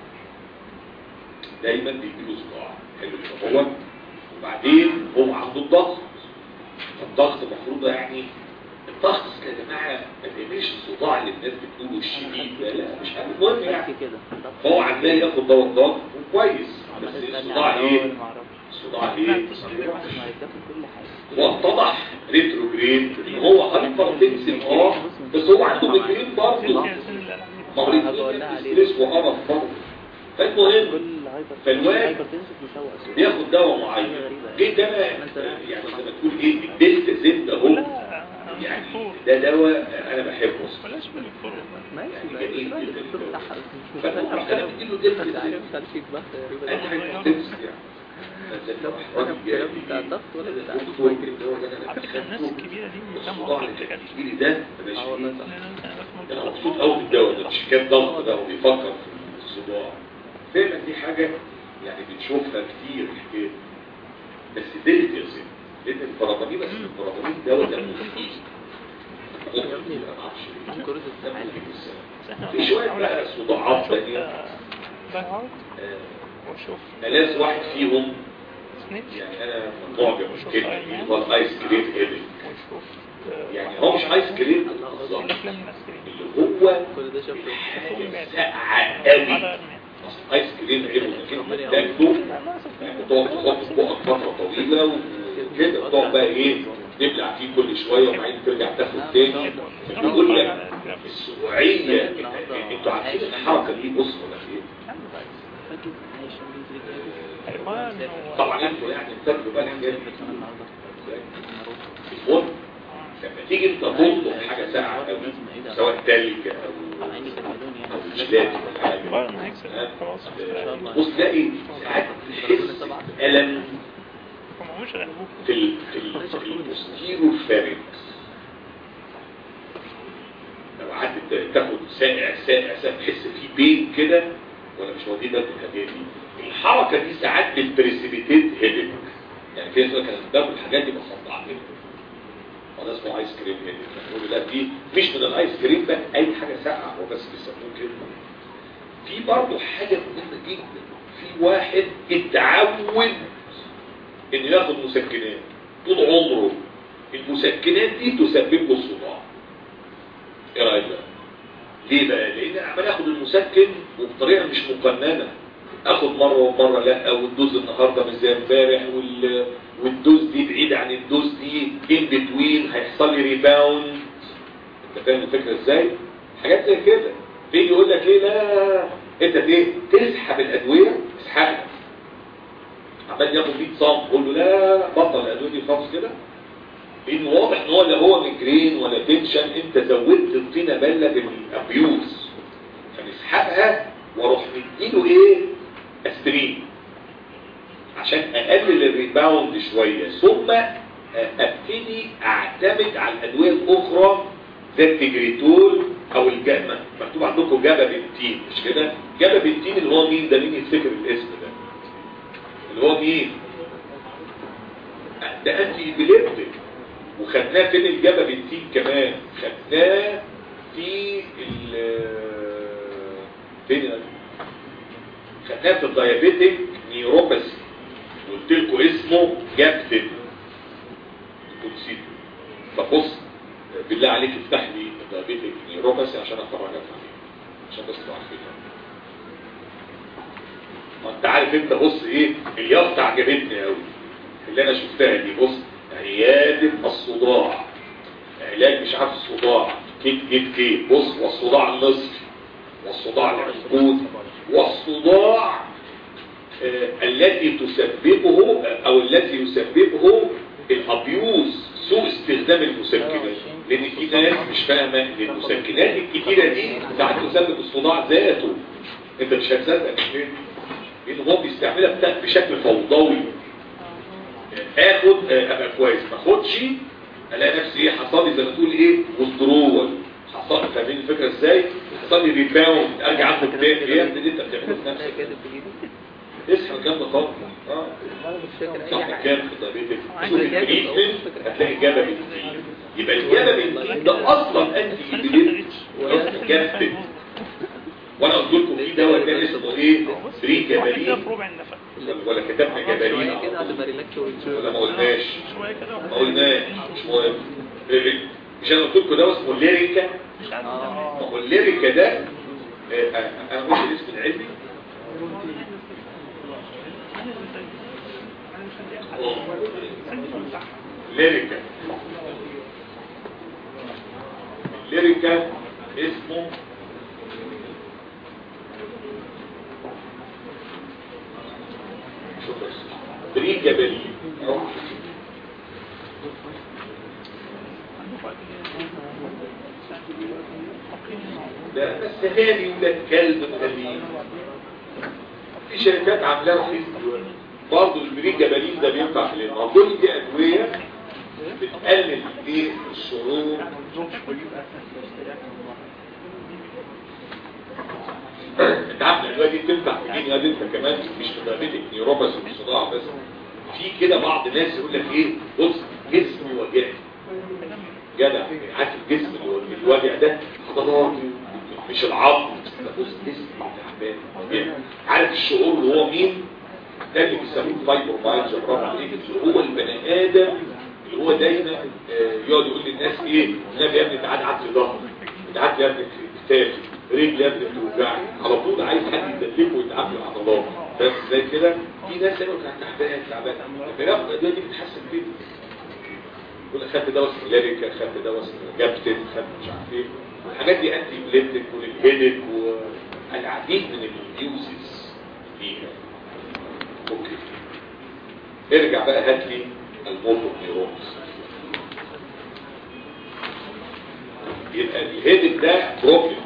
دايما بيجي له صداع حلو كده هو وبعدين هو عنده الضغط الضغط المفروض يعني الضغط يا جماعه ما تعملش الصداع اللي الناس بتقوله الشديد ده لا مش عارف المهم يعني كده فهو عمال ياخد دواء الضغط وكويس بس الصداع ايه؟ الصداع ايه؟ هيتاخد كل حاجه واتضح ريتروجريد ان هو هايبر تنسيف اه بس هو عنده ميجرين برضه ما هو الاثنين ستريس وقرف برضه فالمهم كل هايبر فالواد هايبر تنسف مسوى اسود بياخد دواء معين جيت انا يعني زي ما تقول ايه الدلتا زد اهو يعني ده دواء انا بحبه بلاش من الفرق ماشي يعني بقى جميل بقى جدا. الدكتور بتاعها بس مش فأنا مقتنع رحت أنا بكلام- بديله دلتا مش عارف زد. خلفيك بقى تقريبا انا حاجه بتنسى يعني لا بتتكلم بتاع الضغط ولا بتاع الدكتور اللي هو ده انا على فكرة الناس بخافه. الكبيرة دي بيفهموا الصداع أكتر اللي الحاجات دي بيجيلي ده مبقاش اه والله فيه. صح انا مبسوط قوي بالدواء ده مش حكايه ضغط ده وبيفكر في الصداع فعلا دي حاجه يعني بنشوفها كتير حكايه بس دلت يا سيدي لان الفرامين بس الفرامين دواء ده مفيد يا ابني كرة السحاب في شويه بقى صداعات تانيه آه، وشوف نلاقي واحد فيهم سنيتش يعني انا معجب بالكلمه دي هو الايس كريم هيدنج وشوف يعني هو مش ايس كريم بالظبط الأفلام العسكرية اللي هو كل ده شافه حاجه ساقعه قوي على أصل ايس كريم غير انك انت تاكله يعني بتقعد تحط في بقك فتره طويله وكده بتقعد بقى ايه تبلع فيه كل شويه وبعدين ترجع تاخد تاني بيقول لك السبوعيه انتوا عارفين الحركه دي بص ولا ايه فاكر عايش حيوان طبعا انتوا يعني بتاكلوا بقى الحاجات دي المهم لما تيجي انت تطلب حاجه ساقعه قوي سواء تلج او عيني كملون او يعني جيلاتي ولا حاجه بايرن هيكسب خلاص بص تلاقي ساعات تحس الم هم مش غلبوك في ال في ال في البوستيرو فارنكس لو قعدت تاخد ساقع ساقع ساقع تحس في بين كده ولا مش واخدين بالك من الحاجات دي الحركه دي ساعات بتبريسيبيتيت هيدك يعني في ناس يقول لك انا باكل الحاجات دي بصدع منها وده اسمه ايس كريم هيدك بنقول لا دي مش من الايس كريم ده اي حاجه ساقعه هو بس بيسموه كده في برضه حاجه مهمه جدا في واحد اتعود انه ياخد مسكنات طول عمره المسكنات دي تسبب له الصداع ايه رايك بقى ليه بقى لان انا عمال اخد المسكن وبطريقه مش مقننه اخد مره ومره لا والدوز النهارده مش زي امبارح وال... والدوز دي بعيد عن الدوز دي ان بتوين هيحصل لي ريباوند انت فاهم الفكره ازاي حاجات زي كده بيجي يقول لك ايه لا انت ايه تسحب الادويه اسحبها عمال ياخد 100 صنف قول له لا بطل الادويه دي خالص كده لان واضح ان هو لا هو ميجرين ولا تنشن انت زودت الطينه بله بالابيوز فنسحبها واروح مديله ايه اسبرين عشان اقلل الريباوند شويه ثم ابتدي اعتمد على الادويه الاخرى زي التجريتول او الجاما مكتوب عندكم جابا بنتين مش كده جابا بنتين اللي هو مين ده مين يفتكر الاسم ده اللي هو مين ده انتي ابيليبتيك وخدناه فين الجابا بنتين كمان خدناه في ال فين خدناه في الدايابيتيك نيوروباثي قلت لكم اسمه جابتن نسيته فبص بالله عليك افتح لي الدايابيتيك نيوروباثي عشان افرجك عليه عشان بس تبقوا عارفين انت عارف انت بص ايه اليافطه عجبتني قوي اللي انا شفتها دي بص عياده الصداع علاج مش عارف الصداع كيت كيت كيت بص والصداع النصفي والصداع العنقود والصداع آه، التي تسببه او الذي يسببه الابيوز سوء استخدام المسكنات لان في ناس مش فاهمه ان المسكنات الكتيره دي ساعات تسبب الصداع ذاته انت مش هتصدق ليه؟ لان هو بيستعملها بتا- بشكل فوضوي اخد آه، ابقى كويس ما اخدش الاقي نفسي ايه حصل لي زي ما تقول ايه وذرول حصل لي فاهمين الفكره ازاي حصل لي ريباوند ارجع اخد تاني ايه يا ابني اللي انت بتعمله في لا نفسك كاتب في ايدي اصحى الكلام ده طبعا اه انا مش فاكر اي صح حاجه كام في طبيعتك عايز شوف أجابة، التريتمنت هتلاقي اجابه بنتين يبقى الاجابه بنتين ده اصلا انتي ايبيليت جنب وانا قلت لكم في دواء تاني اسمه ايه فري كده جبالين في ربع النفق ولا كتبنا جبالين شويه كده هتبقى ريلاكس ولا ما قلناش شويه كده ما قلناش مش مهم مش انا قلت لكم دواء اسمه ليريكا مش عارف آه. ما هو الليريكا ده آه، آه، انا قلت الاسم العلمي ليريكا ليريكا اسمه شوف بس بريد جبلي أهو. ده بس هادي وده كلب غريب في شركات عاملاه رخيص دلوقتي برضه البريد جبلين ده بينفع في الانهار كل دي ادويه بتقلل ايه الشعور انت عارف الادويه دي بتنفع في دين انت كمان مش في دايبيتك نيوروباثي والصداع بس في كده بعض الناس يقول لك ايه بص جسمي وجعني جدع عارف الجسم اللي الوجع ده عضلات مش العظم ده بص جسمي تعبان وجعني. عارف الشعور اللي هو مين ده اللي بيسموه فايبر مايلز برافو عليك اللي هو البني ادم اللي هو دايما آه، يقعد يقول للناس ايه النبي يا ابني تعالى عدل ظهري تعالى يا ابني كتافي رجلي يا ابني بتوجعني على طول عايز حد يدلكه ويتعامل العضلات فاهم ازاي كده في ناس يقول لك تعبان تعبان فياخد الادويه دي بتحسن كده يقول لك خدت دواء اسمه لاريكا خدت دواء اسمه جابتن خدت مش عارف ايه الحاجات دي انتي بليتك وللهيدك والعديد من اليوزز فيها اوكي ارجع بقى هات لي الموتور نيورونز يبقى الهيدك ده بروبلم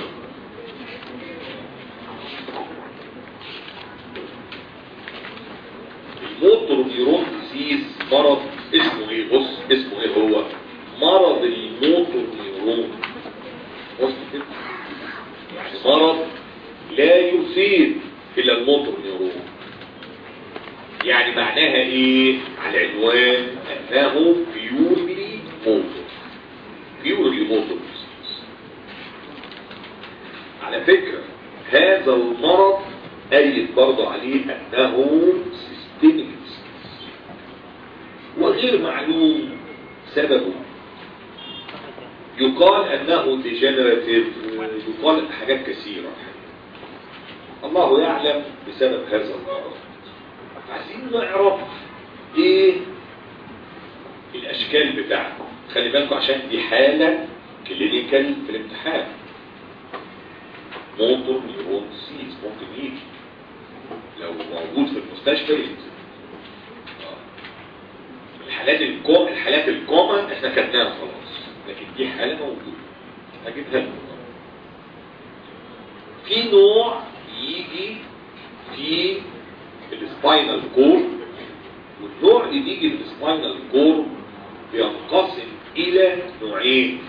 الموتور نيورون ديزيز مرض اسمه ايه بص اسمه ايه هو مرض الموتور نيورون بص كده يعني مرض لا يفيد الا الموتور نيورون يعني معناها ايه على العنوان انه بيورلي موتور بيورلي موتور على فكرة هذا المرض قايل برضه عليه انه سيستميك وغير معلوم سببه يقال انه ديجنراتيف يقال حاجات كثيرة الله يعلم بسبب هذا المرض عايزين نعرف ايه الاشكال بتاعته خلي بالكم عشان دي حالة كلينيكال في الامتحان موتور نيرون سيز ممكن يجي لو موجود في المستشفى ينزل آه. الحالات الكوم الحالات الكومن احنا خدناها خلاص لكن دي حالة موجودة هجيبها لكم في نوع يجي في السباينال كور والنوع اللي بيجي في السباينال كور بينقسم الى نوعين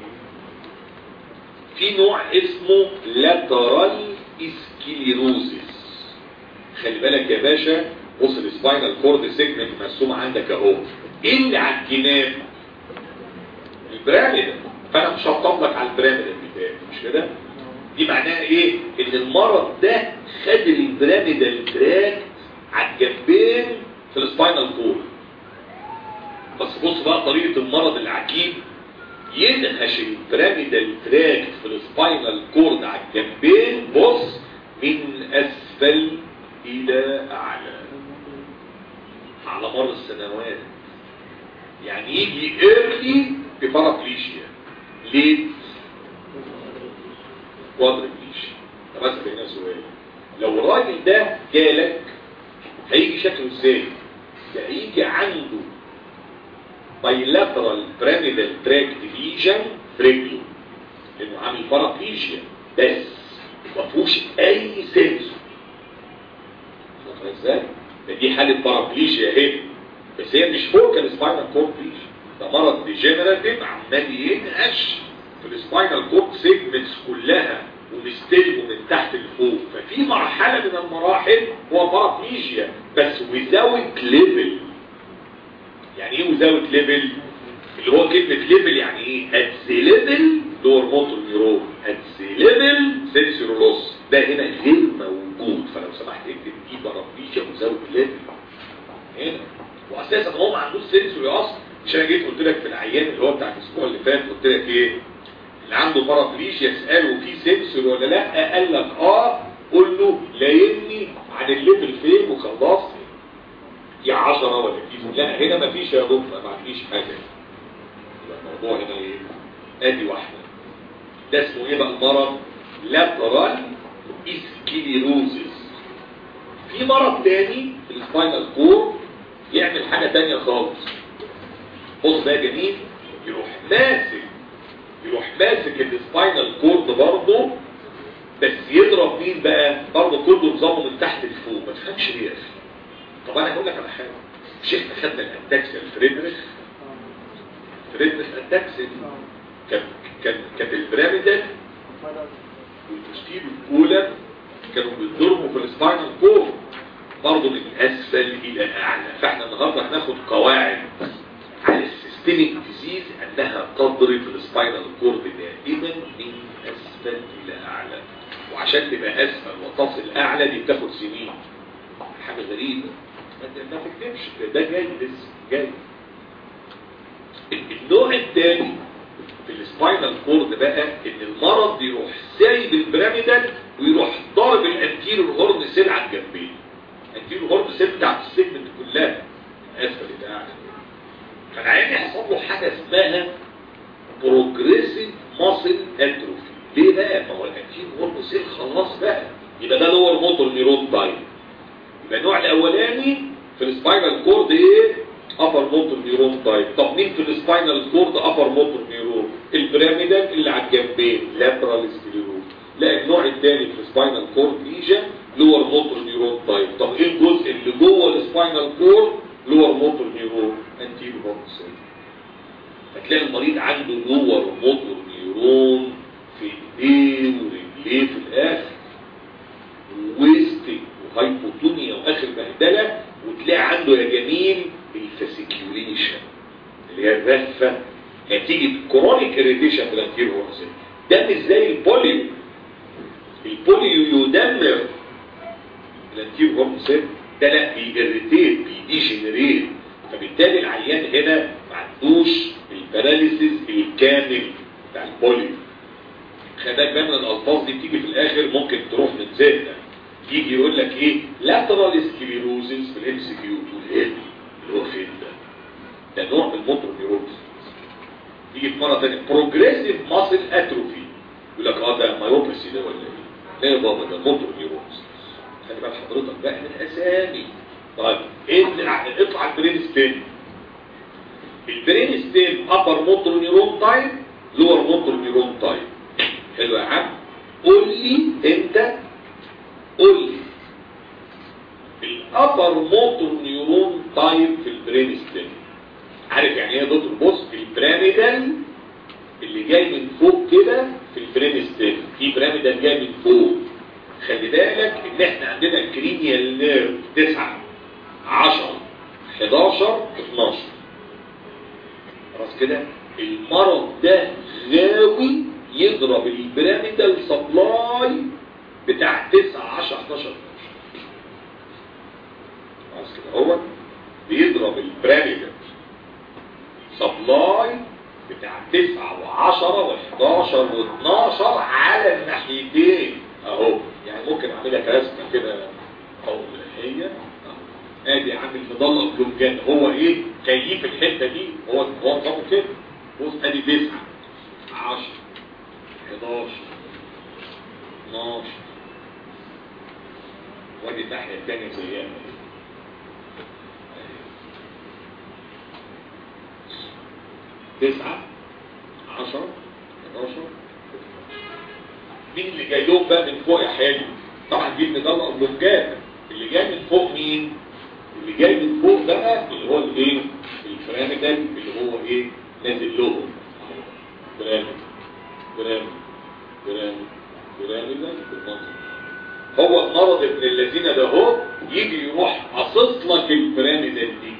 في نوع اسمه لاترال اسكليروزيس خلي بالك يا باشا بص السباينال كورد سيجمنت مرسوم عندك اهو ايه اللي على الجناب البراميد فانا مش هطبق لك على البراميد بتاعي مش كده دي معناها ايه ان المرض ده خد البراميدال تراك على الجنبين في السباينال كورد بس بص بقى طريقة المرض العجيب ينهش البراميدال تراك في السباينال كورد على الجنبين بص من اسفل الى اعلى على مر السنوات يعني يجي ايرلي ببارابليشيا ليت كوادربليشيا طب بس بينا سؤال لو الراجل ده جالك هيجي شكله ازاي ده هيجي عنده بايلاترال بيراميدال تراك ليجن في رجله لانه عامل بارابليشيا بس ما فيهوش اي سنسور فاهم ازاي ده دي حاله بارابليشيا اهي بس هي مش فوق السباينال كورد ليجن ده مرض ديجنراتيف عمال ينقش في السباينال كورد سيجمنتس كلها ومستلمه من تحت لفوق ففي مرحله من المراحل هو بارابليجيا بس without ليفل يعني ايه without ليفل اللي هو كلمة ليفل يعني ايه at the level دور موتور نيرون at the level sensory loss ده هنا غير موجود فلو سمحت اكتب دي بارابليجيا without ليفل هنا واساسا هو ما عندوش سنسوري اصلا مش انا جيت قلت لك في العيان اللي هو بتاع الاسبوع اللي فات قلت لك ايه اللي عنده بارابليجيا اساله في سنسور ولا لا قال لك اه قول له لايمني عن الليفل فين وخلاص يا 10 ولا كيلو لا هنا مفيش يا دكتور ما عنديش حاجه يبقى الموضوع هنا ايه ادي واحده ده اسمه ايه بقى المرض لاترال اسكليروزس في مرض تاني في السباينال كور يعمل حاجه تانية خالص بص بقى جميل يروح ماسك يروح ماسك السباينال كورد برضه بس يضرب مين بقى برضه كله نظامه من تحت لفوق ما تفهمش ليه يا اخي طب انا هقول لك على حاجه مش احنا خدنا الاتاكسل فريدريخ فريدريخ اتاكسل كان كان كانت البيراميدال والتشكيل الاولى كانوا بيضربوا في السباينال كورد برضه من اسفل الى اعلى فاحنا النهارده هناخد قواعد على السيستميك ديزيز انها تضرب السباينال كورد دائما من اسفل الى اعلى وعشان تبقى اسفل وتصل اعلى دي بتاخد سنين حاجه غريبه ما انت ما تكتبش ده جاي لسه جاي النوع الثاني في السباينال كورد بقى ان المرض يروح سايب البيراميدال ويروح ضارب الانتيريور هورن سيل على الجنبين الانتيريور هورن سيل بتاعت السيجمنت كلها اسفل الى اعلى فالعين يحصل له حاجة اسمها بروجريسيف ماسل اتروفي ليه بقى ما هو الانتين هورمون سيل خلاص بقى يبقى ده لور موتور نيرون تايب يبقى النوع الاولاني في السباينال كورد ايه ابر موتور نيرون تايب طب مين في السباينال كورد ابر موتور نيرون البيراميدال اللي على الجنبين لاترال سكليروز لا النوع الثاني في السباينال كورد ليجن لور موتور نيرون تايب طب ايه الجزء اللي جوه السباينال كورد لور موتور نيرون انتيرو هورمون فتلاقي المريض عنده لور موتور نيرون في ايديه ورجليه في الاخر وويستنج وهايبوتونيا واخر بهدله وتلاقي عنده يا جميل الفاسيكيوليشن اللي هي الرفه نتيجه كرونيك اريتيشن في الانتيرو هورمون ده مش زي البوليو البوليو يدمر الانتيرو هورمون ده لا بيجريتيت بيديجنريت فبالتالي العيان هنا ما عندوش الباراليسيس الكامل بتاع البوليو خلي بالك بقى من الالفاظ دي بتيجي في الاخر ممكن تروح من ذهنك يجي يقول لك ايه لاترال سكليروزس في الام سي كيو تقول ايه اللي هو فين ده ده نوع من الموتور نيوروز يجي في مره ثانيه بروجريسيف ماسل اتروفي يقول لك اه ده مايوباسي ده ولا ايه لا يا بابا ده موتور نيوروز خلي بال حضرتك بقى من الاسامي طيب ايه اطلع البرين ستيم البرين ستيم ابر موتور نيرون تايب لور موتور نيرون تايب حلو يا عم قول لي انت قول لي الابر موتور نيرون تايب في البرين ستيم عارف يعني ايه يا دكتور بص البيراميدال اللي جاي من فوق كده في البرين ستيم في بيراميدال جاي من فوق خلي بالك ان احنا عندنا الكرينيال نيرف 9 10 11 12 خلاص كده المرض ده غاوي يضرب البيراميدال سبلاي بتاع 9 10 11 خلاص كده هو بيضرب البيراميدال سبلاي بتاع 9 و10 و11 و12 على الناحيتين اهو يعني ممكن اعملها كرسمه كده او هي أهو. ادي عامل مضلة اوبلونجات هو ايه كيف الحته دي هو هو نظامه كده بص ادي 9 10 11 12 وادي الناحيه الثانيه زيها تسعة عشرة 11 مين اللي جاي لهم بقى من فوق يا حلو طبعا دي المضلة اوبلونجات اللي جاي من فوق مين اللي جاي من فوق بقى اللي هو الايه البيراميدال اللي هو ايه نازل لهم بيراميد بيراميد بيراميد بيراميدال بالمنظر هو المرض ابن الذين ده هو يجي يروح قصص لك البيراميدال دي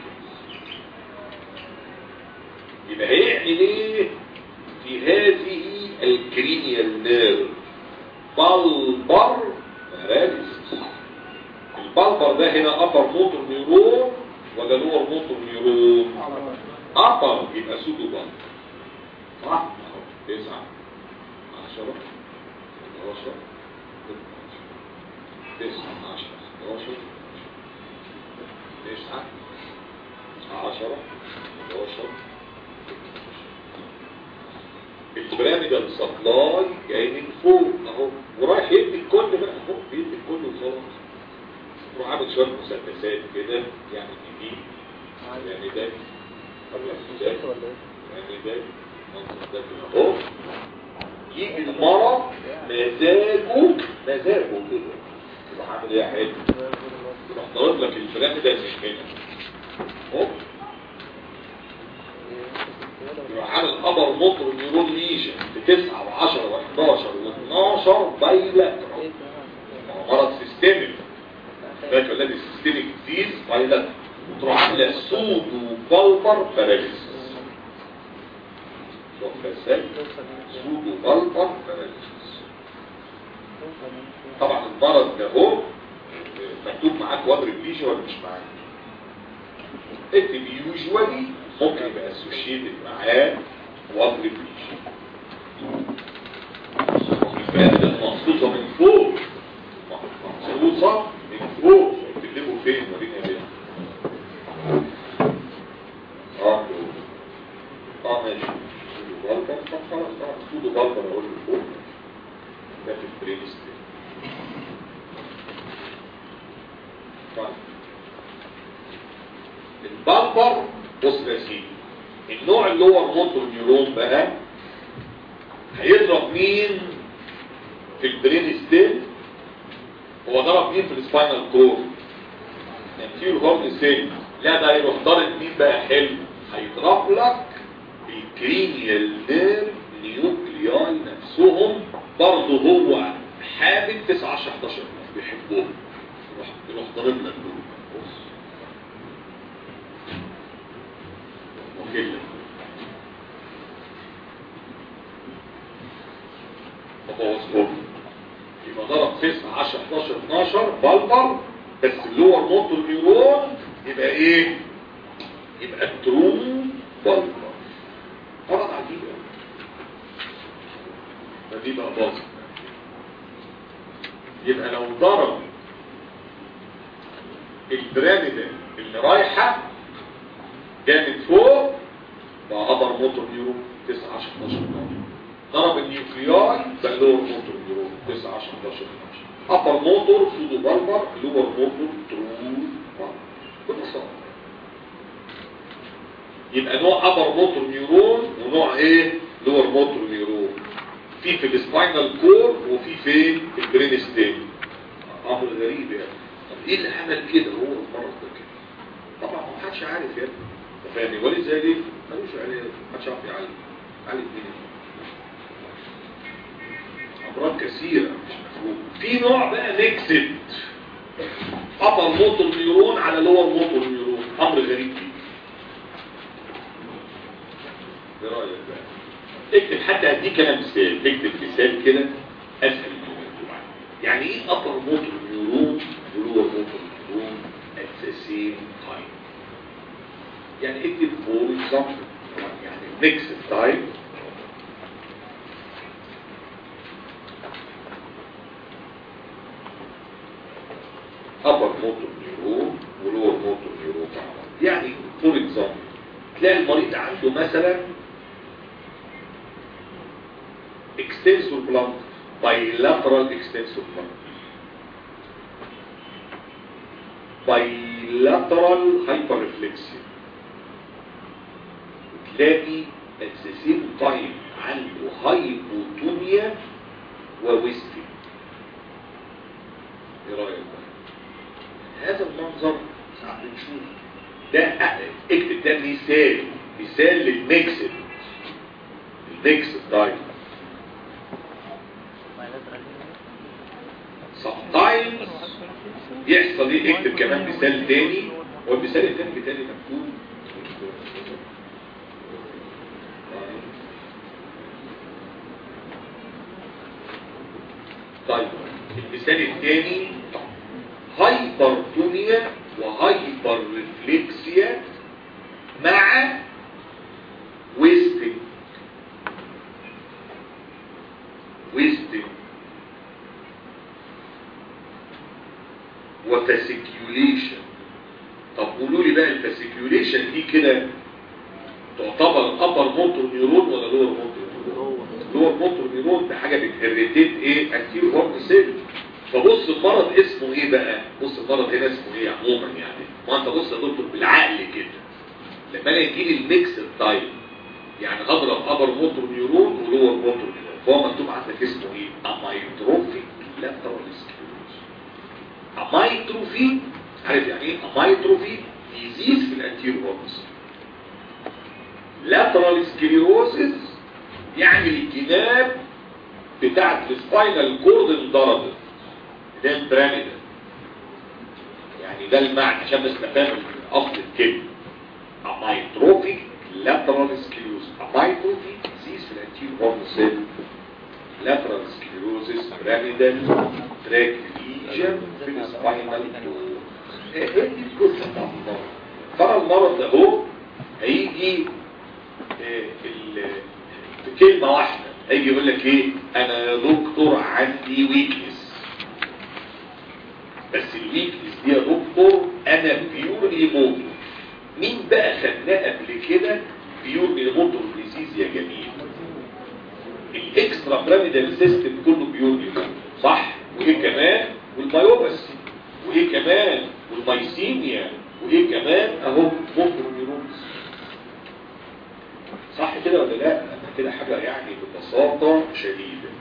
يبقى هيعمل ايه في هذه الكرينيال نيرف بلبر باراليسيس البلبر ده هنا ابر موتور نيورون ولا لور موتور نيورون ابر يبقى سودو بلبر صح اهو 9 10 11 9 10 11 9 10 11 البيراميدال سبلاي جاي من فوق اهو ورايح يدي الكل بقى اهو بيدي الكل وخلاص يروح عامل شويه مسدسات كده يعني دي يعني ده طب يعني ده يعني ده المنظر ده كده اهو يجي المرض مزاجه مزاجه كده يروح عامل ايه يا حلو يروح ضارب لك البيراميدال من هنا اهو يروح عامل ابر موتور نيورون ليجن في 9 و10 و11 و12 بايلاترال مرض سيستميك فاكر الذي سيستميك ديز بايلاترال وتروح عامله سودو بالبر باراليسيس شوف ازاي سودو بالبر باراليسيس طبعا المرض ده هو مكتوب معاك وضر الليجن ولا مش معاك اكتب يوجوالي ممكن يبقى اسوشيتد معاه وضر الليجن الفائدة مخصوصة من فوق مخصوصة من فوق تكتبوا فين ورينا فين اه اه ماشي سودو بالبر طب خلاص طبعا سودو بالبر اقول له فوق ده في البرين ستيل طيب البلبر بص يا سيدي النوع اللي هو الموتور نيورون بقى هيضرب مين في البرين ستيل هو ضرب مين في السباينال كورد انتير هورن سيل لا ده هيروح ضارب مين بقى حلو هيضرب لك الكرينيال نيرف نيوكلياي نفسهم برضه هو حامل 9 10 11 بيحبوهم يروح يروح ضارب لك دول بص وكده فبوظهم يبقى ضرب 9 10 11 12 بلبر بس اللور موتور نيورون يبقى ايه يبقى الترو بلبر مرض عجيب قوي فدي بقى باظت يبقى لو ضرب البراميدال اللي رايحه جامد فوق بقى ابر موتور نيورون 9 10 11 ضرب النيوكلياي بقى لور موتور نيورون 9 10 11 12 ابر موتور سودو بالبر لور موتور ترو بالبر ببساطه يبقى نوع ابر موتور نيورون ونوع ايه لور موتور نيورون في في السباينال كور وفي فين في البرين ستيم امر غريب يعني طب ايه اللي عمل كده هو المرض ده كده طبعا ما حدش عارف يا ابني أنت فاهمني وليد زي دي ملوش عليه ما حدش عارف يعالج عالج مين امراض كثيره مش مفهوم في نوع بقى ميكسد ابر موتور نيورون على لور موتور نيورون امر غريب جدا ايه رايك بقى اكتب حتى هديك انا مثال اكتب مثال كده اسهل من الموضوع يعني ايه ابر موتور نيورون ولور موتور نيورون at the same time يعني اكتب فور اكزامبل يعني ميكس تايم upper motor neuron تلاقي المريض عنده مثلا extensor blunt bilateral extensor blunt bilateral hyperreflexia تلاقي at the same time عنده هايبوتونيا وويستي ايه رايك بقى؟ هذا المنظر صعب نشوف ده اكتب ده مثال مثال للميكسد الميكسد دايت sometimes يحصل ايه اكتب كمان مثال تاني والمثال التاني بالتالي مكتوب طيب المثال الثاني هايبرتونيا وهايبر ريفلكسيا مع ويستنج ويستنج وفاسيكيوليشن طب قولوا لي بقى الفاسيكيوليشن دي كده تعتبر ابر موتور نيورون ولا لور موتور نيورون لور موتور نيورون ده حاجه بتهرتيت ايه انتيرو هورن سيل فبص المرض اسمه ايه بقى بص المرض هنا اسمه ايه عموما يعني ما انت بص يا دكتور بالعقل كده لما انا يجي لي الميكس تايب يعني هضرب ابر موتور نيورون ولور موتور نيورون فهو مكتوب عندك اسمه ايه امايتروفيك لاترال سكليروز امايتروفي عارف يعني ايه امايتروفي ديزيز في الانتيرو هورن سيل لاترال سكليروسيس يعني الجناب بتاعت السباينال كورد انضربت ده البيراميدال يعني ده المعنى عشان بس نفهم اصل الكلمه امايتروفيك لاترال سكليروس امايتروفي ديزيز في الانتيرو هورن سيل لاترال سكليروسيس بيراميدال تراك ليجن في السباينال كورد ايه دي القصه بتاعت المرض ترى المرض ده هو هيجي في كلمة واحدة هيجي يقول لك ايه انا يا دكتور عندي ويكنس بس الويكنس دي يا دكتور انا بيورلي موتور مين بقى خدناه قبل كده بيورلي موتور ديزيز يا جميل الاكسترا بيراميدال سيستم كله بيورلي موتور صح وايه كمان والمايوباسي وايه كمان والمايسيميا وايه كمان اهو موتور نيورونز صح كده ولا لا كده حاجة يعني ببساطة شديدة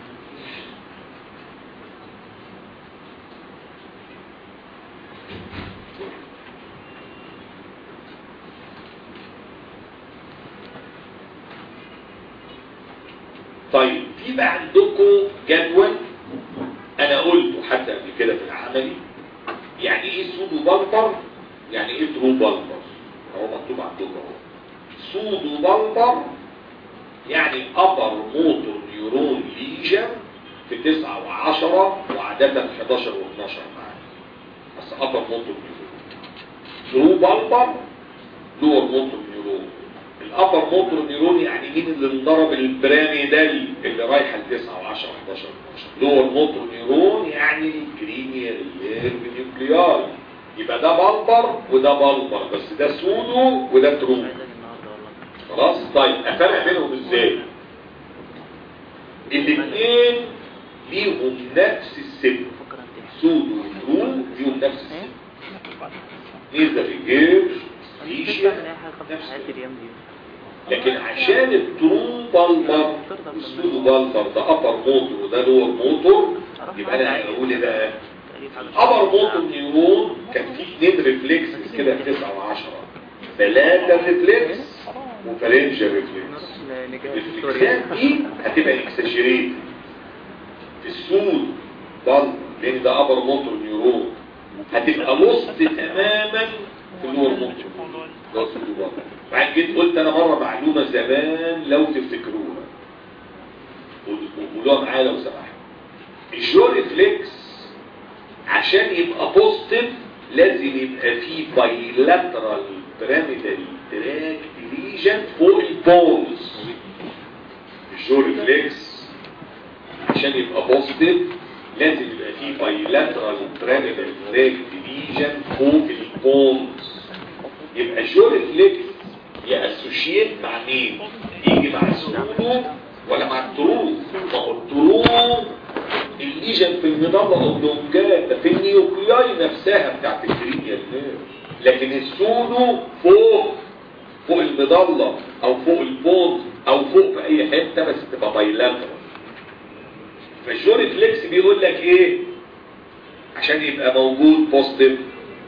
طيب في بقى عندكم جدول انا قلته حتى قبل كده في العملي يعني ايه سودو بالبر يعني ايه ترو بالبر هو مكتوب عندكم اهو سودو بالبر يعني upper motor neuron lesion في 9 و10 وعادة 11 و12 معانا بس upper motor neuron true bulbar lower motor neuron الابر موتور نيرون يعني مين اللي انضرب البراميدال اللي رايحه ل 9 و10 و11 و12 لور موتور نيرون يعني الكرينيال نيرف نيوكليار يبقى ده بلبر وده بلبر بس ده سودو وده ترو خلاص طيب افرق بينهم ازاي الاثنين ليهم نفس السن سودو وترو ليهم نفس السن نيزل الجير ليشيا نفس السن لكن عشان الترو بالبر والسودو بالبر ده ابر موتور وده لور موتور يبقى انا هقول ايه بقى ابر موتور نيورون كان فيه اثنين ريفلكس كده في 9 و10 ثلاثه ريفلكس وفالنجر ريفلكس الريفلكسات دي هتبقى اكسجريت في السود بالبر لان ده ابر موتور نيورون هتبقى وسط تماما في اللور موتور ده السودو بالبر بعد جيت قلت انا مرة معلومة زمان لو تفتكروها قولوها معايا لو سمحت الجو ريفلكس عشان يبقى بوزيتيف لازم يبقى فيه بايلاترال بيراميدال تراك ليجن فوق البولز الجو ريفلكس عشان يبقى بوزيتيف لازم يبقى فيه بايلاترال بيراميدال تراك ليجن فوق البولز يبقى الجو ريفلكس ياسوشيت مع مين يجي مع السودو ولا مع التروز ما هو التروز الليجن في المضلة اوبلونجات ده في النيوكلياي نفسها بتاعت الكرينيال نيرف لكن السودو فوق فوق المضلة او فوق البون او فوق في اي حتة بس تبقى بايلاترال فالجوري فليكس بيقول لك ايه عشان يبقى موجود بوزيتيف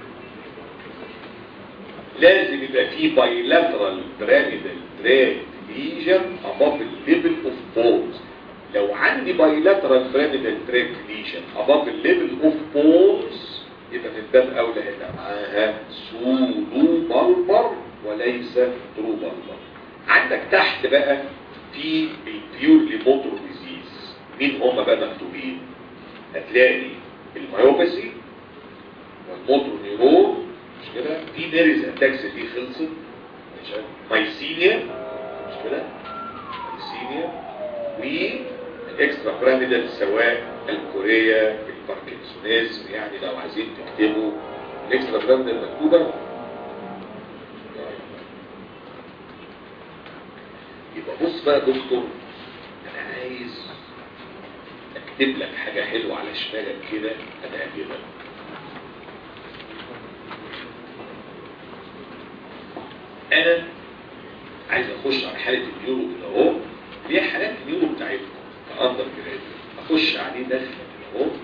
لازم يبقى فيه بايلاترال بيراميدال تراك ليجن above the level of bones لو عندي بايلاترال بيراميدال تراك ليجن above the level of bones يبقى من باب اولى هنا معاها سودو بلبر وليس ترو بلبر عندك تحت بقى في البيورلي موتور ديزيز مين هم بقى مكتوبين هتلاقي الميوباثي والموتور نيرون مش كده في نيرز اتاكس دي خلصت مش عارف. مايسينيا مش كده مايسينيا والاكسترا بيراميدال سواء الكوريا الباركنسونيزم يعني لو عايزين تكتبوا الاكسترا بيراميدال مكتوبه يبقى بص بقى يا دكتور انا عايز اكتب لك حاجه حلوه على شمالك كده هتعجبك انا عايز اخش على حاله النيورو كده اهو اللي هي حالات النيورو بتاعتكم كاندر جراد اخش عليه داخل كده اهو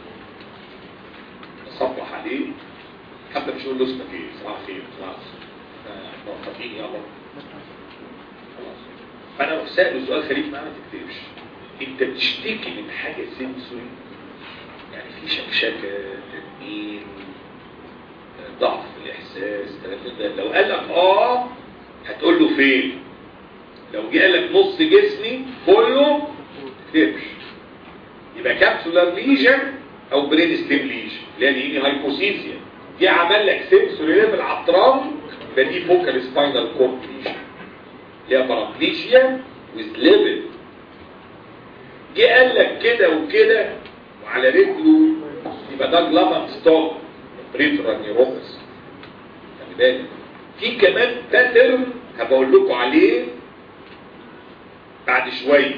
اصبح عليه حتى مش اقول له اسمك ايه صباح الخير خلاص آه، موقفين يلا خلاص فانا لو سأله سؤال خليك معاه ما تكتبش انت بتشتكي من حاجه سنسوري يعني في شكشكه تنميل ضعف في الاحساس كلام من ده لو قال لك اه هتقول له فين لو جه قال لك نص جسمي كله ما تكتبش يبقى كابسولار ليجن او برين ستيم ليجن اللي هي اليمي هايبوسيزيا دي عمل لك سنسوري ليفل على الترام يبقى دي فوكال سباينال كورد ليجن اللي هي بارابليجيا ويز ليفل جه قال لك كده وكده وعلى رجله يبقى ده جلامم ستوب بريترال نيوروباثي خلي بالك في كمان باترن هبقول لكم عليه بعد شويه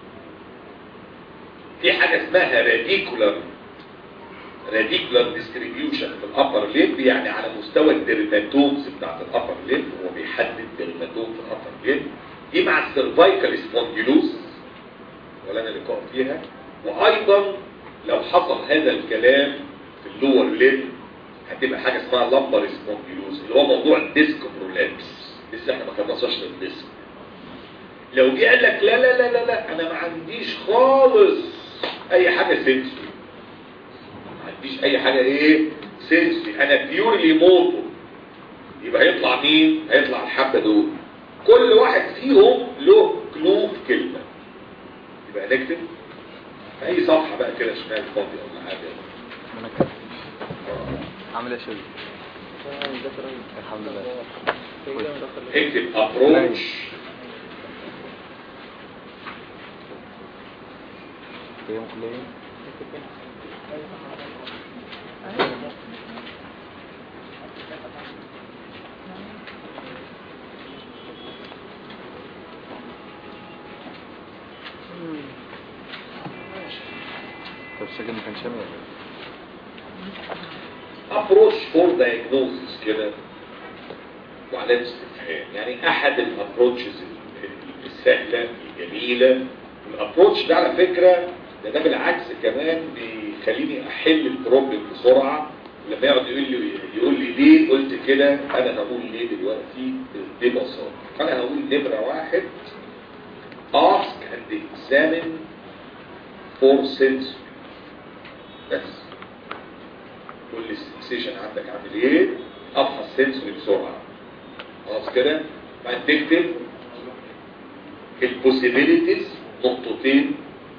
في حاجه اسمها راديكولار راديكولار ديستريبيوشن في الابر ليب يعني على مستوى الديرماتومز بتاعت الابر ليب هو بيحدد ديرماتوم في الابر ليب دي مع السيرفايكال سبونديلوس ولا انا لقاء فيها وايضا لو حصل هذا الكلام في اللور ليب هتبقى حاجه اسمها لمبر سبونديلوس اللي هو موضوع الديسك برولابس لسه احنا ما خلصناش للديسك لو جه قال لك لا لا لا لا لا انا ما عنديش خالص اي حاجه سنسوري ما عنديش اي حاجه ايه سنسوري انا بيورلي موتو يبقى هيطلع مين هيطلع الحبه دول كل واحد فيهم له كلو في كلمه يبقى نكتب في اي صفحه بقى كده شمال فاضي ولا حاجه ما انا كتبت عامل ايه يا شباب الحمد لله اكتب ابروتش يوم كلية طب السجن ما كانش شامل ولا ايه؟ ابروش فور دايجنوزس كده وعلامه استفهام يعني احد الابروتشز السهله الجميله والابروتش ده على فكره ده ده بالعكس كمان بيخليني احل البروبلم بسرعه لما يقعد يقول لي يقول لي ليه قلت كده انا هقول ليه دلوقتي ببساطه فانا هقول نمره واحد ask and examine for sense بس كل السنسيشن عندك عامل ايه افحص سنسوري بسرعه خلاص كده بعد تكتب البوسيبيليتيز نقطتين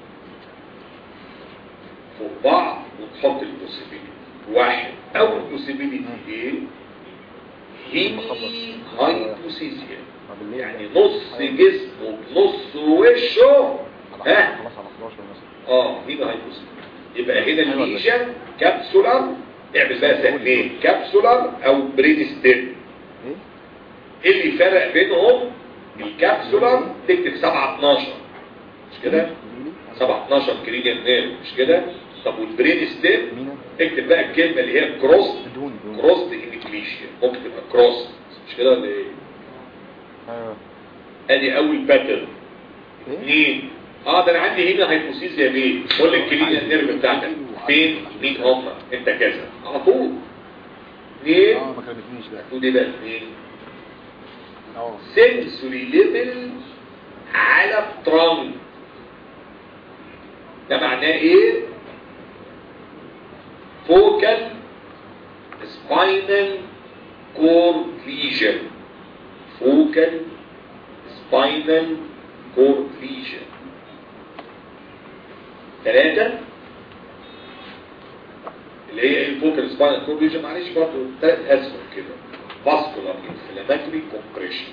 فوق بعض وتحط البوسيبيليتي واحد اول بوسيبيليتي ايه هي هايبوسيزيا ما بالليل يعني نص جسمه بنص وشه ها خلاص على 11 مثلا اه هنا هايبوسيزيا يبقى هنا الليجن كابسولار اعمل بقى سهمين كابسولار او برين ستيم ايه؟ ايه اللي فرق بينهم الكبسولار تكتب 7 12 مش كده 7 12 كرينيال نيرف مش كده طب والبرين ستيم مينا اكتب بقى الكلمه اللي هي كروس دون دون كروس انجليشيا ممكن تبقى كروس مش كده ولا ايه ايوه ادي اول باترن ايه اثنين اه ده انا عندي هنا هيبوسيز يا بيه قول لي الكلينيال نيرف بتاعتك فين مين هم انت كذا على طول اثنين اه ما كلمتنيش بقى تقول ايه بقى اثنين اه سنسوري ليفل على الترانك ده معناه ايه فوكال سباينال كور ليجن فوكال سباينال كور ليجن ثلاثة اللي هي ايه الفوكال سباينال كور ليجن معلش برضه ثلاث اسهم كده vascular inflammatory compression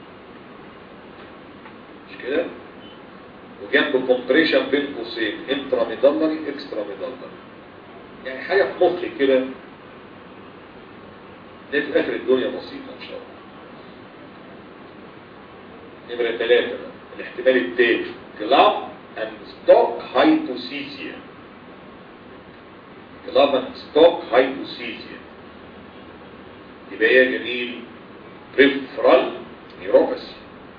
مش كده وجنب كومبريشن بين قوسين انتراميدالري اكستراميدالري يعني حاجه في مخي كده دي في اخر الدنيا بسيطه ان شاء الله نمره ثلاثه بقى الاحتمال التاني كلاب اند ستوك هايبوسيزيا كلاب اند ستوك هايبوسيزيا يبقى ايه يا جميل بريفرال نيوروباثي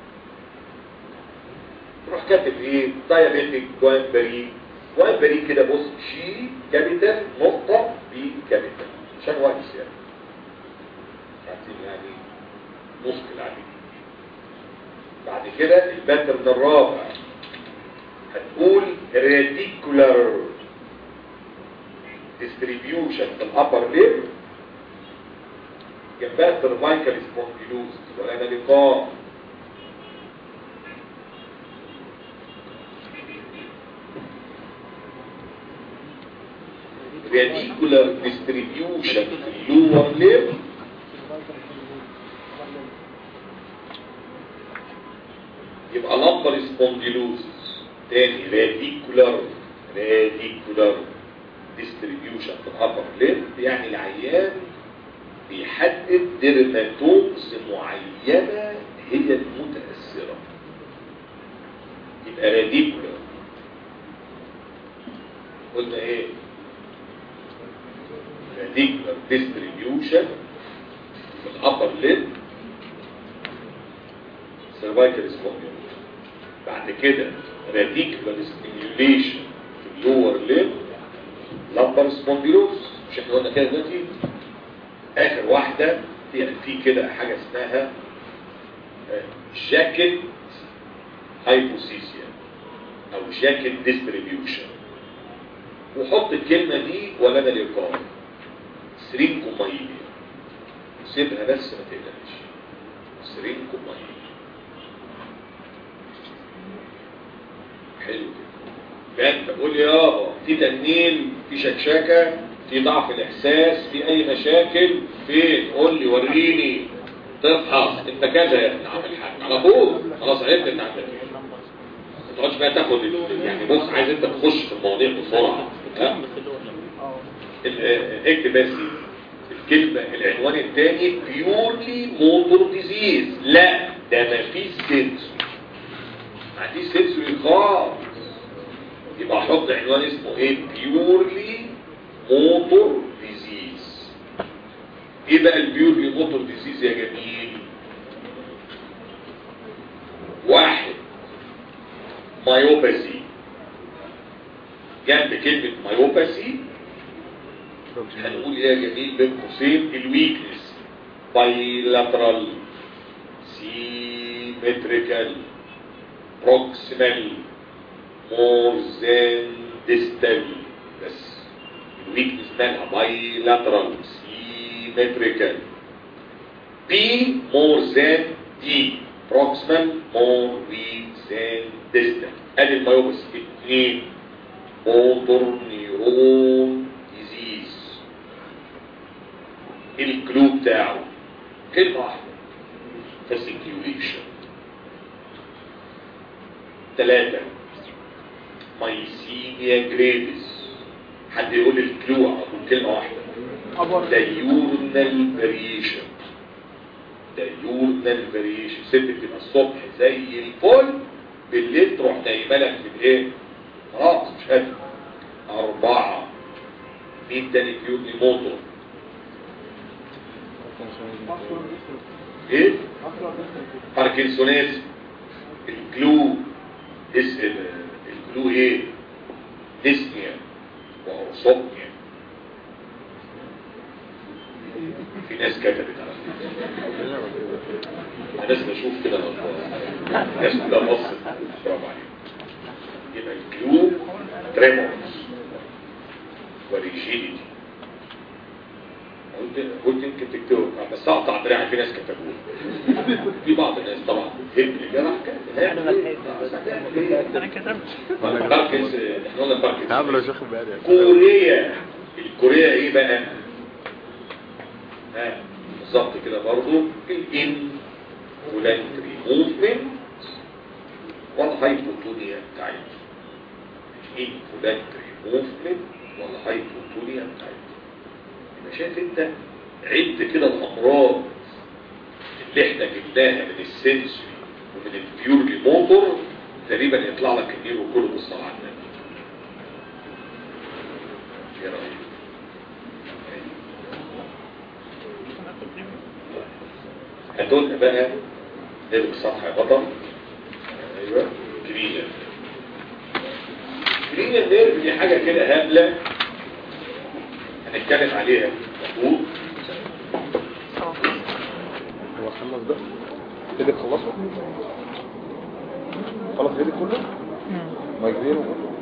تروح كاتب ايه دايابيتك جوانبري جوانبري كده بص شي كابيتال نقطة بي كابيتال عشان وقت يعني عارفين يعني مشكل عليه بعد كده الباترن الرابع هتقول راديكولار distribution في الابر ليب جنبها سيرفايكال سبونديلوز ولا لقاء radicular distribution في اللور ليب يبقى لمبر سبونديلوزس تاني radicular radicular distribution في الابر ليب يعني العيان بيحدد ديرماتومز معينة هي المتأثرة يبقى راديكولا قلنا ايه راديكولار ديستريبيوشن في الابر ليب سيرفايكال سبونديوم بعد كده راديكولار ستيميوليشن في اللور ليب لمبر سبونديلوس مش احنا قلنا كده دلوقتي اخر واحدة في في كده حاجة اسمها جاكيت هايبوسيسيا او جاكيت ديستريبيوشن وحط الكلمة دي ولا انا لقاء سرينكومايليا سيبها بس ما تقلقش سرينكومايليا حلو كده فانت تقول لي يابا في تنين في شكشكه في ضعف الاحساس في اي مشاكل فين قول لي وريني تصحى انت كذا يا ابن عم الحاج على طول خلاص عرفت انت عندك ايه ما تقعدش بقى تاخد ال- يعني بص عايز انت تخش في المواضيع بسرعه ها ال- اكتب بس الكلمه العنوان الثاني بيورلي موتور ديزيز لا ده ما فيش سنسوري ما فيش سنسوري خالص يبقى احط عنوان اسمه ايه بيورلي موتور ديزيز ايه بقى البيورلي موتور ديزيز يا جميل واحد مايوباثي جنب كلمة مايوباثي هنقول ايه يا جميل بين قوسين الويكنس بايلاترال سيمتريكال بروكسيمال مور ذان ديستال بس الويكنس مالها بايلاترال سيمتريكال بي مور ذان دي بروكسيمال مور ذان ديستال ادي المايوبس اثنين موتور نيرون ديزيز الكلو بتاعه كلمة واحدة فاسيكيوليشن ثلاثة مايسينيا جريفيس حد يقول الكلو على طول كلمة واحدة ديورنال فاريشن ديورنال فاريشن ست بتبقى الصبح زي الفل بالليل تروح نايمه لك من ايه خلاص مش قادر أربعة مين تاني بيوتني موتور ايه باركنسونيزم الجلو ديس الجلو ايه ديسنيا واوسوبنيا في ناس كتبت على فكرة. ناس بشوف كده الأخبار. ناس كده بصت برافو عليك يبقى الجلو تريمورز وريجيديتي قلت قلت يمكن تكتبوا بس اقطع دراعي في ناس كتبوه في بعض الناس طبعا ابن جرح انا كتبت باركنز احنا قلنا باركنز عامل يا شيخ بقى كوريا الكوريا ايه بقى ها بالظبط كده برضو الان فولانتري موفمنت والهايبوتونيا بتاعتها الان فولانتري موفمنت والهايبوتونيا بتاعتها يبقى شايف انت عد كده الامراض اللي احنا جبناها من السنسوري ومن البيورلي موتور تقريبا يطلع لك النيرو كله بالصلاة على النبي ايه رأيك؟ هتقولنا بقى نرجع السطح يا بطل ايوه كرينيال كرينيال نيرف دي حاجة كده هبلة هنتكلم عليها مفهوم هو خلص ده كده خلصه خلص غيري كله مجزين وكله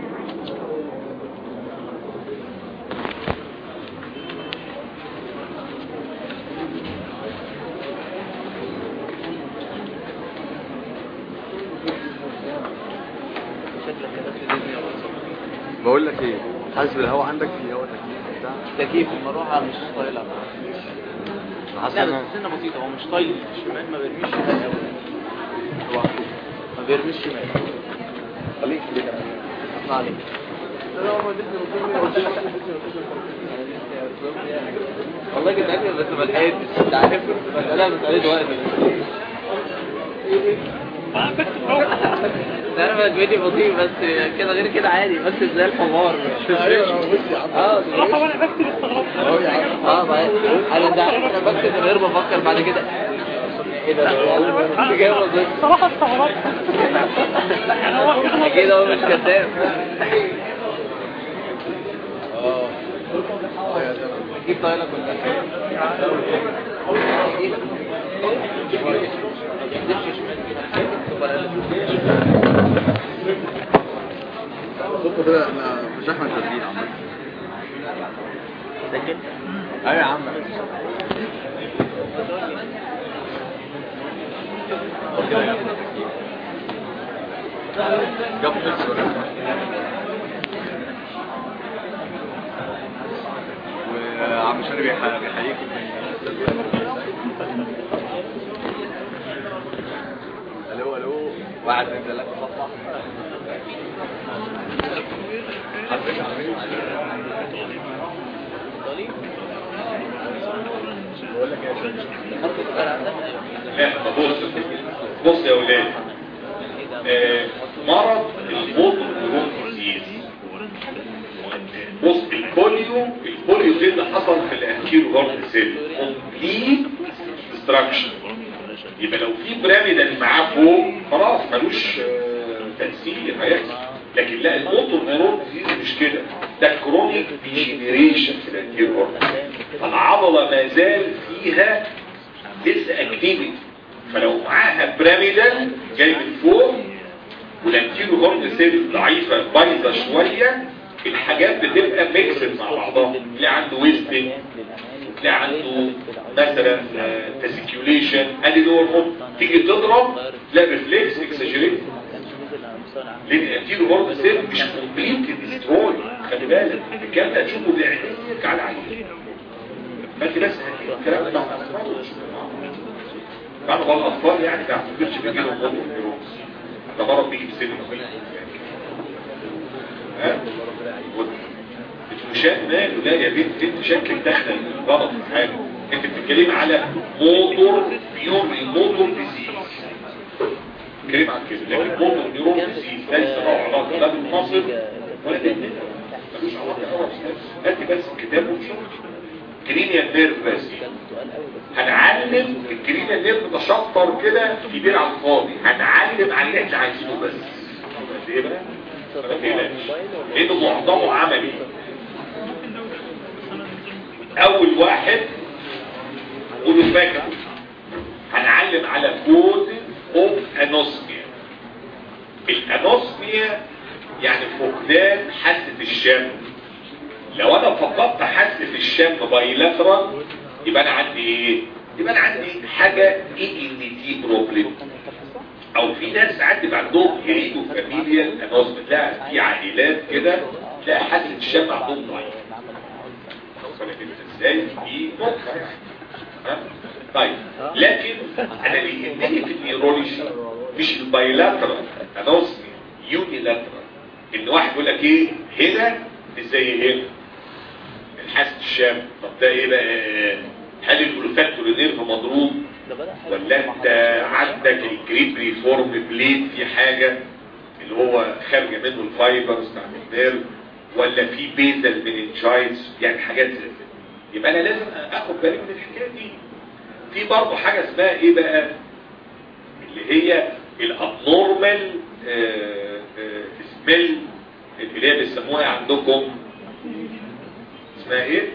بقول لك ايه حاسس بالهواء عندك في هواء تكييف بتاع تكييف المروحة مش طايلة حاسس لا ان بس سنة بسيطة هو مش طايل الشمال ما بيرميش شمال قوي هو ما بيرميش شمال خليك خليك اسمع عليك والله كنت عارف بس ما لحقتش انت عارف لا بس عليه دلوقتي انا بكتب روح ده انا بقيت بطيء بس كده غير كده عادي بس زي الحمار اه صراحة وانا بكتب استغربت اه بقى انا ده انا بكتب من غير ما افكر بعد كده ايه ده ده جاي وظيفه صراحة استغربت يعني هو كده اكيد هو مش كذاب اكيد طايله كلها صوته كده احنا مش احنا تسجيل عامة سجل ايوه يا عم هو كده جاب تسجيل جاب تسجيل وعم شاري بيح- بيحييكم الو الو واحد من ثلاثة صفحة حضرتك عاملين بقول لك يا شيخ لا بص بص يا ولاد آه، مرض الموت ديزيز بص البوليو البوليو ده اللي حصل في الانتيرو هارت سيل كومبليت ديستراكشن يبقى لو في بيراميدال معاه فوق خلاص ملوش آه، تأثير هيحصل لكن لا الموتور نيرون ديزيز مش كده ده كرونيك ديجنريشن في الانتيرو هارت فالعضلة ما زال فيها لسه اكتيفيتي فلو معاها بيراميدال جاي من فوق والانتيرو هورن سيل ضعيفة بايظة شوية الحاجات بتبقى ميكسد مع بعضها تلاقي عنده ويستنج وتلاقي عنده مثلا تسيكيوليشن ادي دور ممكن تيجي تضرب تلاقي ريفلكس اكسجريت لان الانتيرو هورن سيل مش كومبليت ديستروي خلي بالك الكلام ده هتشوفه بعينيك على عينيك فانت بس الكلام ده مع الاطفال بعد ما الاطفال يعني ما اعتقدش بيجي لهم موضوع النيروز ده مرض بيجي في سن صغير ها مشان ماله لا يا بنت انت شكلك داخله غلط في حاجه انت بتتكلم على موتور نيورون موتور ديزيز بتتكلم عن كده لكن موتور نيورون ديزيز ليس له علاقه لا بالمصل ولا بالنسبه ملوش علاقه خالص هات بس الكتاب وشوف كرينيال نيرف بس هنعلم الكرينيال نيرف ده شطر كده كبير على الفاضي هنعلم على اللي احنا عايزينه بس بس ايه بقى؟ ما تقلقش لانه معظمه عملي اول واحد قولوا فاكر هنعلم على كود اوف انوسميا الانوسميا يعني فقدان حاسه الشم لو انا فقدت حاسه الشم بايلاترال يبقى انا عندي ايه يبقى انا عندي حاجه اي ان تي بروبلم او في ناس ساعات بيبقى عندهم هيريدو فاميليال انوسميا تلاقي في عائلات كده تلاقي حاسه الشم عندهم ضعيف بالك انت ازاي دي نقطه يعني ها؟ طيب لكن انا اللي يهمني في النيورولوجي مش البايلاترال انوسمي يونيلاترال ان واحد يقول لك ايه هنا مش زي هنا الحاسه الشام طب ده ايه بقى هل الاولفاكتوري نيرف مضروب ولا انت عندك الكريب ريفورم بليد في حاجه اللي هو خارجه منه الفايبرز بتاع النيرف ولا في بيزل مننجايتس يعني حاجات زي كده يبقى انا لازم اخد بالي من الحكايه دي في برضه حاجه اسمها ايه بقى اللي هي الابنورمال سميل اللي هي بيسموها عندكم اسمها ايه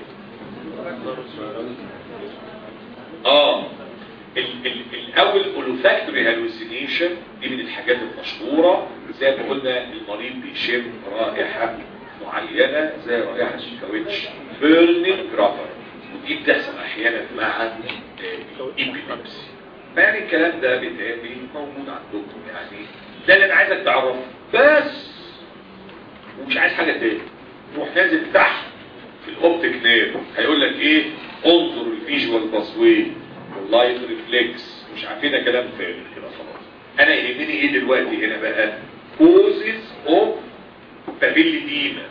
اه ال ال الاول اولوفاكتوري هالوسينيشن دي من الحاجات المشهوره زي ما قلنا المريض بيشم رائحه معينه زي رائحه الكاوتش بيرنينج رابر ودي بتحصل احيانا مع الايبيليبسي يعني الكلام ده بيتهيألي موجود عندكم يعني ده اللي انا عايزك تعرفه بس ومش عايز حاجه تاني روح نازل تحت في الاوبتيك نير هيقول لك ايه انظر الفيجوال باسوي واللايت ريفلكس مش عارفين ده كلام فارغ كده خلاص انا يهمني ايه دلوقتي هنا بقى كوزز اوف بابيليديما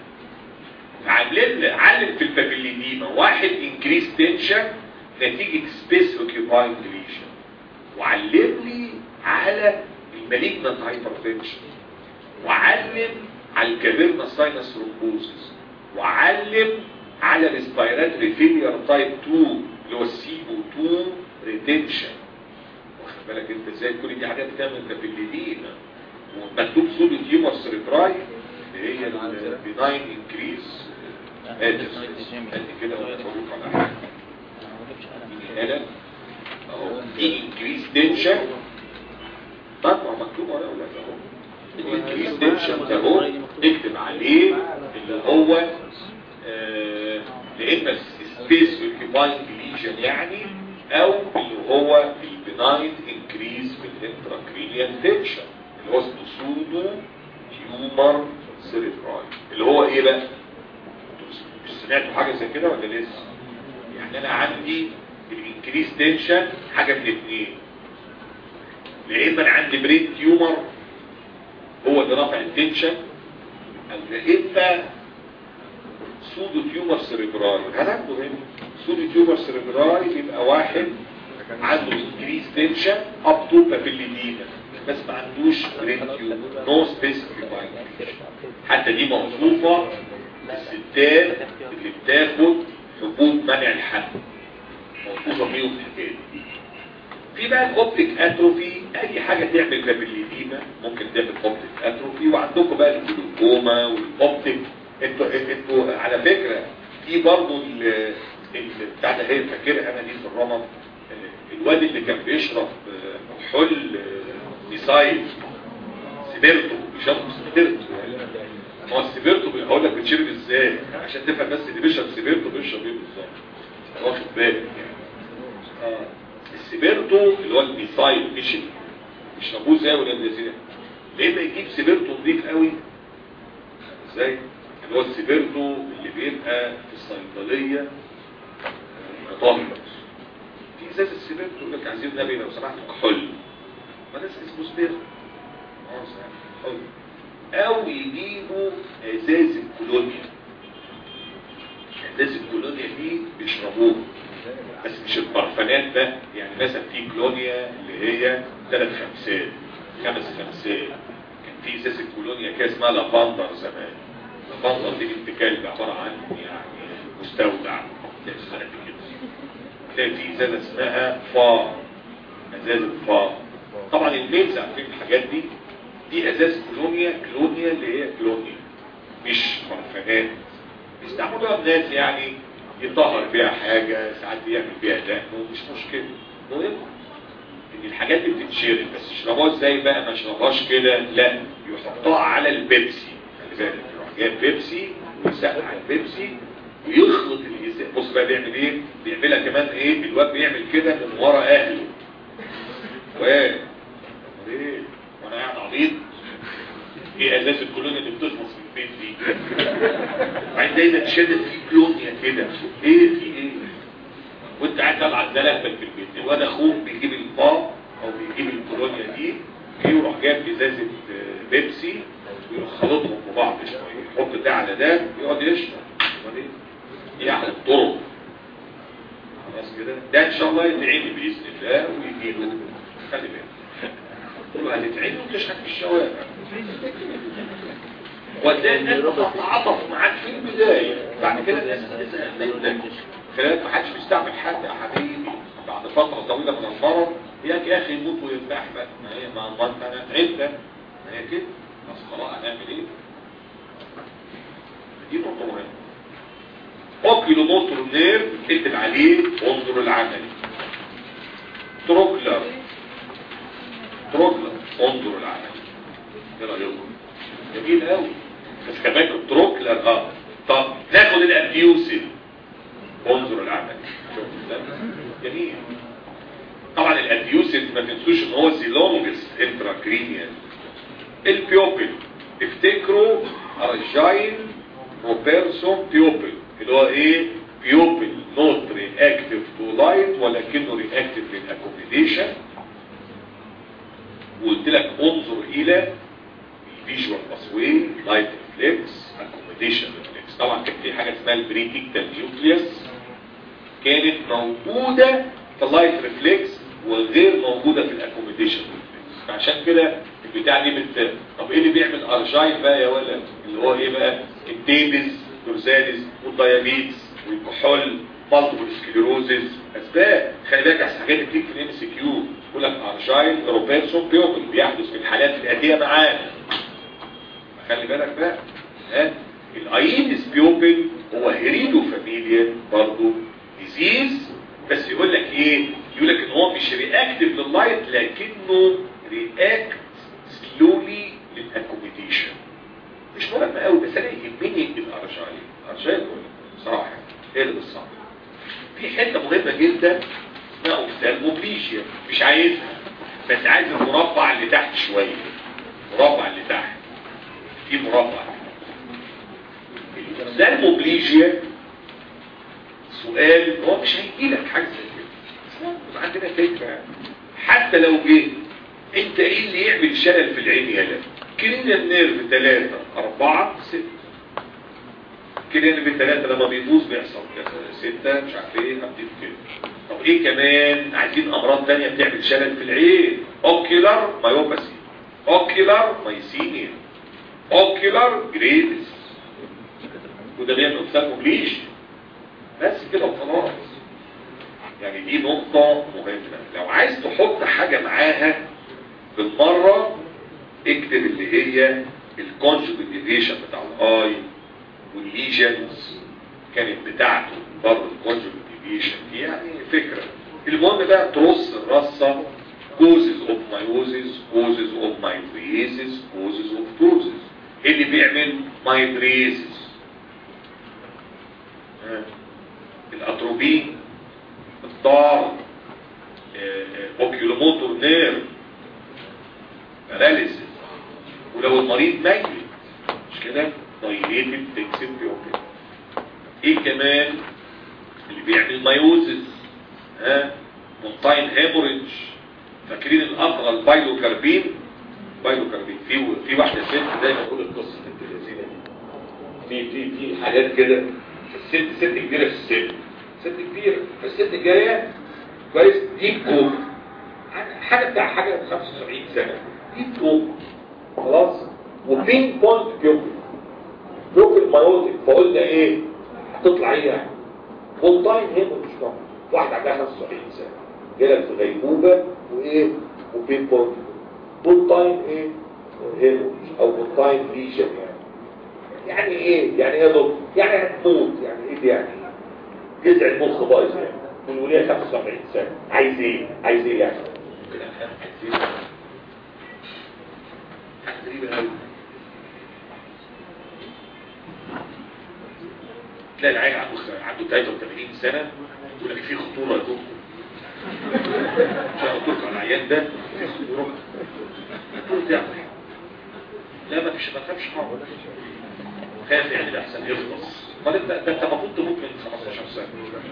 علم علم في البابيليديما واحد انكريس تنشن نتيجة سبيس اوكيباينج ليشن وعلم لي على المالجنت هايبرتنشن وعلم على الكابيرنا ساينس رومبوزس وعلم على الريسبيراتوري فيلير تايب 2 اللي هو السيبو 2 ريتنشن واخد بالك انت ازاي كل دي حاجات بتعمل بابيليديما ومكتوب صورة تيومر سيريبراي اللي هي البناين انكريز ادي كده مبروك على حاجه هنا اهو دي انكريز تنشن طبعا مكتوب ولا ولا اهو الانكريز تنشن ده اهو اكتب عليه اللي هو آه يا اما سبيس اوكيباينج ليجن يعني او اللي هو البناين انكريز في الانتراكرينيال تنشن اللي هو اسمه سودو تيومر سيريبراي اللي هو ايه بقى مش سمعتوا حاجه زي كده ولا لسه يعني انا عندي الانكريز تنشن حاجه من الاثنين يا اما انا عندي برين تيومر هو اللي رافع التنشن او يا اما سودو تيومر سيريبراي هناخده هنا سودو تيومر سيريبراي بيبقى واحد عنده انكريز تنشن اب تو بابيليدينا بس ما عندوش برين تيومر نو سبيسيفيك حتى دي موصوفه الستات اللي بتاخد حبوب منع الحمل موصوفه فيهم الحكايه دي في بقى الاوبتيك اتروفي اي حاجه تعمل بابيليديما ممكن تعمل اوبتيك اتروفي وعندكم بقى الجلوكوما والاوبتيك انتوا انتوا على فكره في برضه بتاع ده هي فاكرها انا دي في الرمض الواد اللي كان بيشرب حل ميسايل سبيرتو بيشرب سبيرتو ما هو السبيرتو هقول لك بتشرب ازاي عشان تفهم بس اللي بيشرب سبيرتو بيشرب ايه بالظبط واخد بالك يعني اه السبيرتو اللي هو الميثايل مش بيشربوه ازاي ولا الذين ليه ما يجيب سبيرتو نضيف قوي ازاي اللي هو السبيرتو اللي بيبقى في الصيدليه مطهر في ازاز السبيرتو يقول لك عايزين النبي لو سمحت كحول ما ده اسمه سبيرتو اه حلو او يجيبوا ازاز الكولونيا ازاز الكولونيا دي بيشربوه بس مش البرفانات ده يعني مثلا في كلونيا اللي هي ثلاث خمسات خمس خمسات كان في ازازه كولونيا كده اسمها لافندر زمان لافندر دي بنت كلب عباره عن يعني مستودع تلاقي ازازه قد كده تلاقي في ازازه اسمها فا ازازه فا طبعا الميلز عارفين الحاجات دي دي ازازه كولونيا كلونيا اللي هي كلونيا مش برفانات بيستعملوها الناس يعني يطهر بيها حاجة ساعات بيعمل بيها دهن مش مشكلة مهم ان الحاجات دي بتتشرب بس يشربوها ازاي بقى ما يشربهاش كده لا يحطها على البيبسي خلي بالك يروح جايب بيبسي ويسقع البيبسي ويخلط الازاز بص بقى بيعمل ايه بيعملها كمان ايه الواد بيعمل كده من ورا اهله واد ايه وانا قاعد عبيط ايه ازاز الكولونيا اللي بتخلص في البيت دي بعدين دايما تشدد في كلونيا كده ايه في ايه وانت قاعد تلعب على لهبك في البيت الواد اخوك بيجيب البا او بيجيب الكولونيا دي ايه يروح جايب ازازه آه، بيبسي ويروح خلطهم في بعض شويه يحط ده على ده يقعد يشرب وبعدين يعني الطرق خلاص كده ده ان شاء الله يتعمل باذن الله ويجي له خلي بالك كله هتتعمل وتشحن في الشوارع وتلاقي الناس بتتعاطف معاك في البداية بعد كده الناس بتزهق منك خلالك ما حدش بيستعمل حد يا حبيبي بعد فترة طويلة من المرض ياك يا اخي يموت ويرتاح بقى ما هي ما ما انت انا تعبت ما هي كده بس خلاص هنعمل ايه دي نقطة مهمة اوكيلو موتور نير اكتب عليه انظر العملي تروكلر تروكلر انظر العملي ايه رايكم جميل قوي بس كمان التروكلر اه طب ناخد الابيوسيف انظر العمل شوف ده جميل طبعا الابيوسيف ما تنسوش ان هو ذا لونجست انتراكرينيال البيوبل افتكروا ارجاين وبيرسون بيوبل اللي هو ايه بيوبل نوت رياكتيف تو لايت ولكنه رياكتيف للاكوميديشن وقلت لك انظر الى فيجوال باسوي لايت ريفلكس اكوموديشن ريفلكس طبعا كان في حاجه اسمها البريتيكتال نيوكليوس كانت موجوده في اللايت ريفلكس وغير موجوده في الاكوموديشن ريفلكس فعشان كده البتاع دي بت طب ايه اللي بيعمل ارجاين بقى يا ولد اللي هو ايه بقى الديبس دورزاليس والديابيتس والكحول مالتيبل سكليروزز اسباب خلي بالك احسن حاجات بتيجي في الام سي كيو يقول لك ارجاين روبرتسون بيوبل بيحدث في الحالات الاتيه معانا خلي بالك بقى ها الايدس بيوبل هو هيريدو فاميليا برضه ديزيز بس يقول لك ايه يقول لك ان هو مش رياكتيف لللايت لكنه رياكت سلولي للاكوميديشن مش مهم قوي بس انا يهمني الارجاين الارجاين صراحه ايه اللي بالصح في حته مهمه جدا اسمها اوفثالموبليجيا مش عايزها بس عايز المربع اللي تحت شويه المربع اللي تحت في مربع الأوفثالموبليجيا سؤال هو مش هيجي لك حاجه زي كده بس هو عندنا فكره حتى لو جه انت ايه اللي يعمل شلل في العين يالا كرينا النيرف ثلاثة أربعة ستة كرينا النيرف ثلاثة لما بيبوظ بيحصل كذا ستة مش عارف ايه هبتدي كده طب ايه كمان عايزين امراض تانية بتعمل شلل في العين اوكيلر مايوباسي اوكيلر مايسينيا اوكيلر جريدس وده بيعمل اوبسالموبليش بس كده وخلاص يعني دي نقطة مهمة لو عايز تحط حاجة معاها بالمرة اكتب اللي هي الكونجوجيت ديفيشن بتاع الاي والليجنز كانت بتاعته برضه الكونجوجيت ديفيشن دي يعني فكرة المهم بقى ترص الرصة causes of meiosis causes of mydriasis causes of ptosis ايه اللي بيعمل mydriasis الاتروبين الضار اوكيولوموتور نير باراليسيس ولو المريض ميت مش كده دايليتد تكسب بيوبل ايه كمان اللي بيعمل مايوزس ها مونتاين هيموريدج فاكرين القطره البايلوكاربين بايلوكاربين في في واحده ست دايما بقول القصه بنت اللذينه دي في في في حاجات كده الست ست كبيره في السن ست كبيرة فالست جاية كويس ديب كوم حاجة بتاع حاجة 75 سنة ديب كوم خلاص وبين بوينت بيوبل بيوبل مايوتك فقلنا ايه هتطلع ايه يعني فول تايم هنا مش طبعا واحد عندها 75 سنة جالك في غيبوبة وايه وبين بوينت فول تايم ايه هيموج او فول تايم ليشن يعني يعني ايه يعني ايه ضد يعني هتموت يعني ايه دي يعني جذع المخ بايظ يعني والوليه 75 سنه عايز ايه عايز ايه يعني ممكن افهم عايز ايه حاجه غريبه قوي تلاقي العين عنده عنده 83 سنه يقول لك في خطوره يا دكتور مش هقول لكم على العيان ده في خطوره خطوره يعني لا ما فيش ما تخافش حاجه خاف يعني الاحسن يخلص امال انت ده انت المفروض تموت من 15 سنه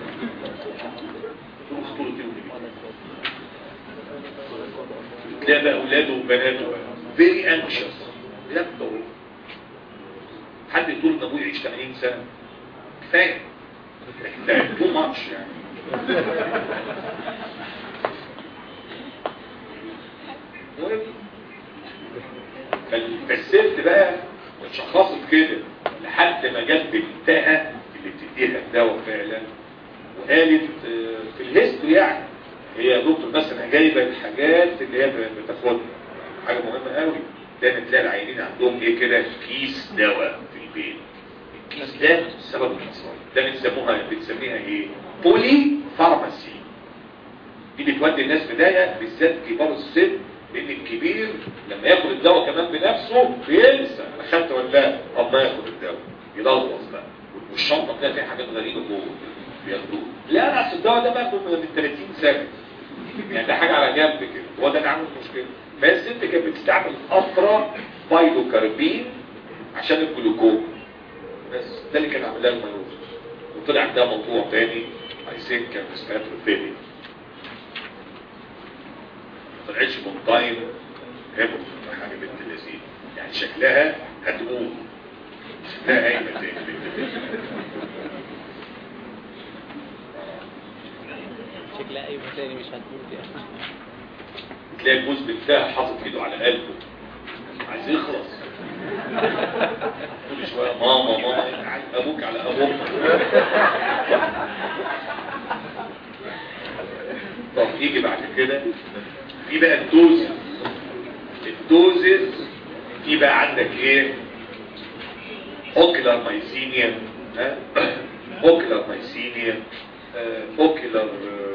تقول خطوره ايه ودي تلاقي بقى اولاده وبناته فيري انكشس يبدو حد يقول ان ابوي يعيش 80 سنه كفايه لكن ده تو ماتش يعني فالست بقى اتشخصت كده لحد ما جت بنتها اللي بتديها الدواء فعلا وقالت آه، في الهيستوري يعني هي يا دكتور مثلا جايبه الحاجات اللي هي بتاخدها حاجه مهمه قوي دايما تلاقي العيانين عندهم ايه كده كيس دواء في البيت الكيس ده سبب الانسان ده بنسموها بنسميها ايه بولي فارماسي دي بتودي الناس بدايه بالذات كبار السن لان الكبير لما ياخد الدواء كمان بنفسه بينسى انا خدت ولا لا طب ما ياخد الدواء يلغوص بقى والشنطه تلاقي فيها حاجات غريبه جوه بياخدوه لا انا اصل الدواء ده باخده من 30 سنه يعني ده حاجه على جنب كده هو ده اللي عامل مشكله فهي الست كانت بتستعمل قطره بايلوكاربين عشان الجلوكوم بس ده اللي كان عامل لها الميوز وطلع عندها موضوع تاني اي ثينك كان اسمها تروفيلي ما طلعتش بونتاين هيبوت حاجه بنت اللذين يعني شكلها هتقوم شكلها هايمه تاني بنت اللذين شكلها اي تاني مش هتموت يعني تلاقي الجوز بتاعها حاطط ايده على قلبه عايز يخلص كل شويه ماما ماما انت عايز ابوك على ابوك طب يجي بعد كده في بقى الدوزز الدوزز في بقى عندك ايه اوكلر مايسينيا ها اوكلر مايسينيا آه، اوكلر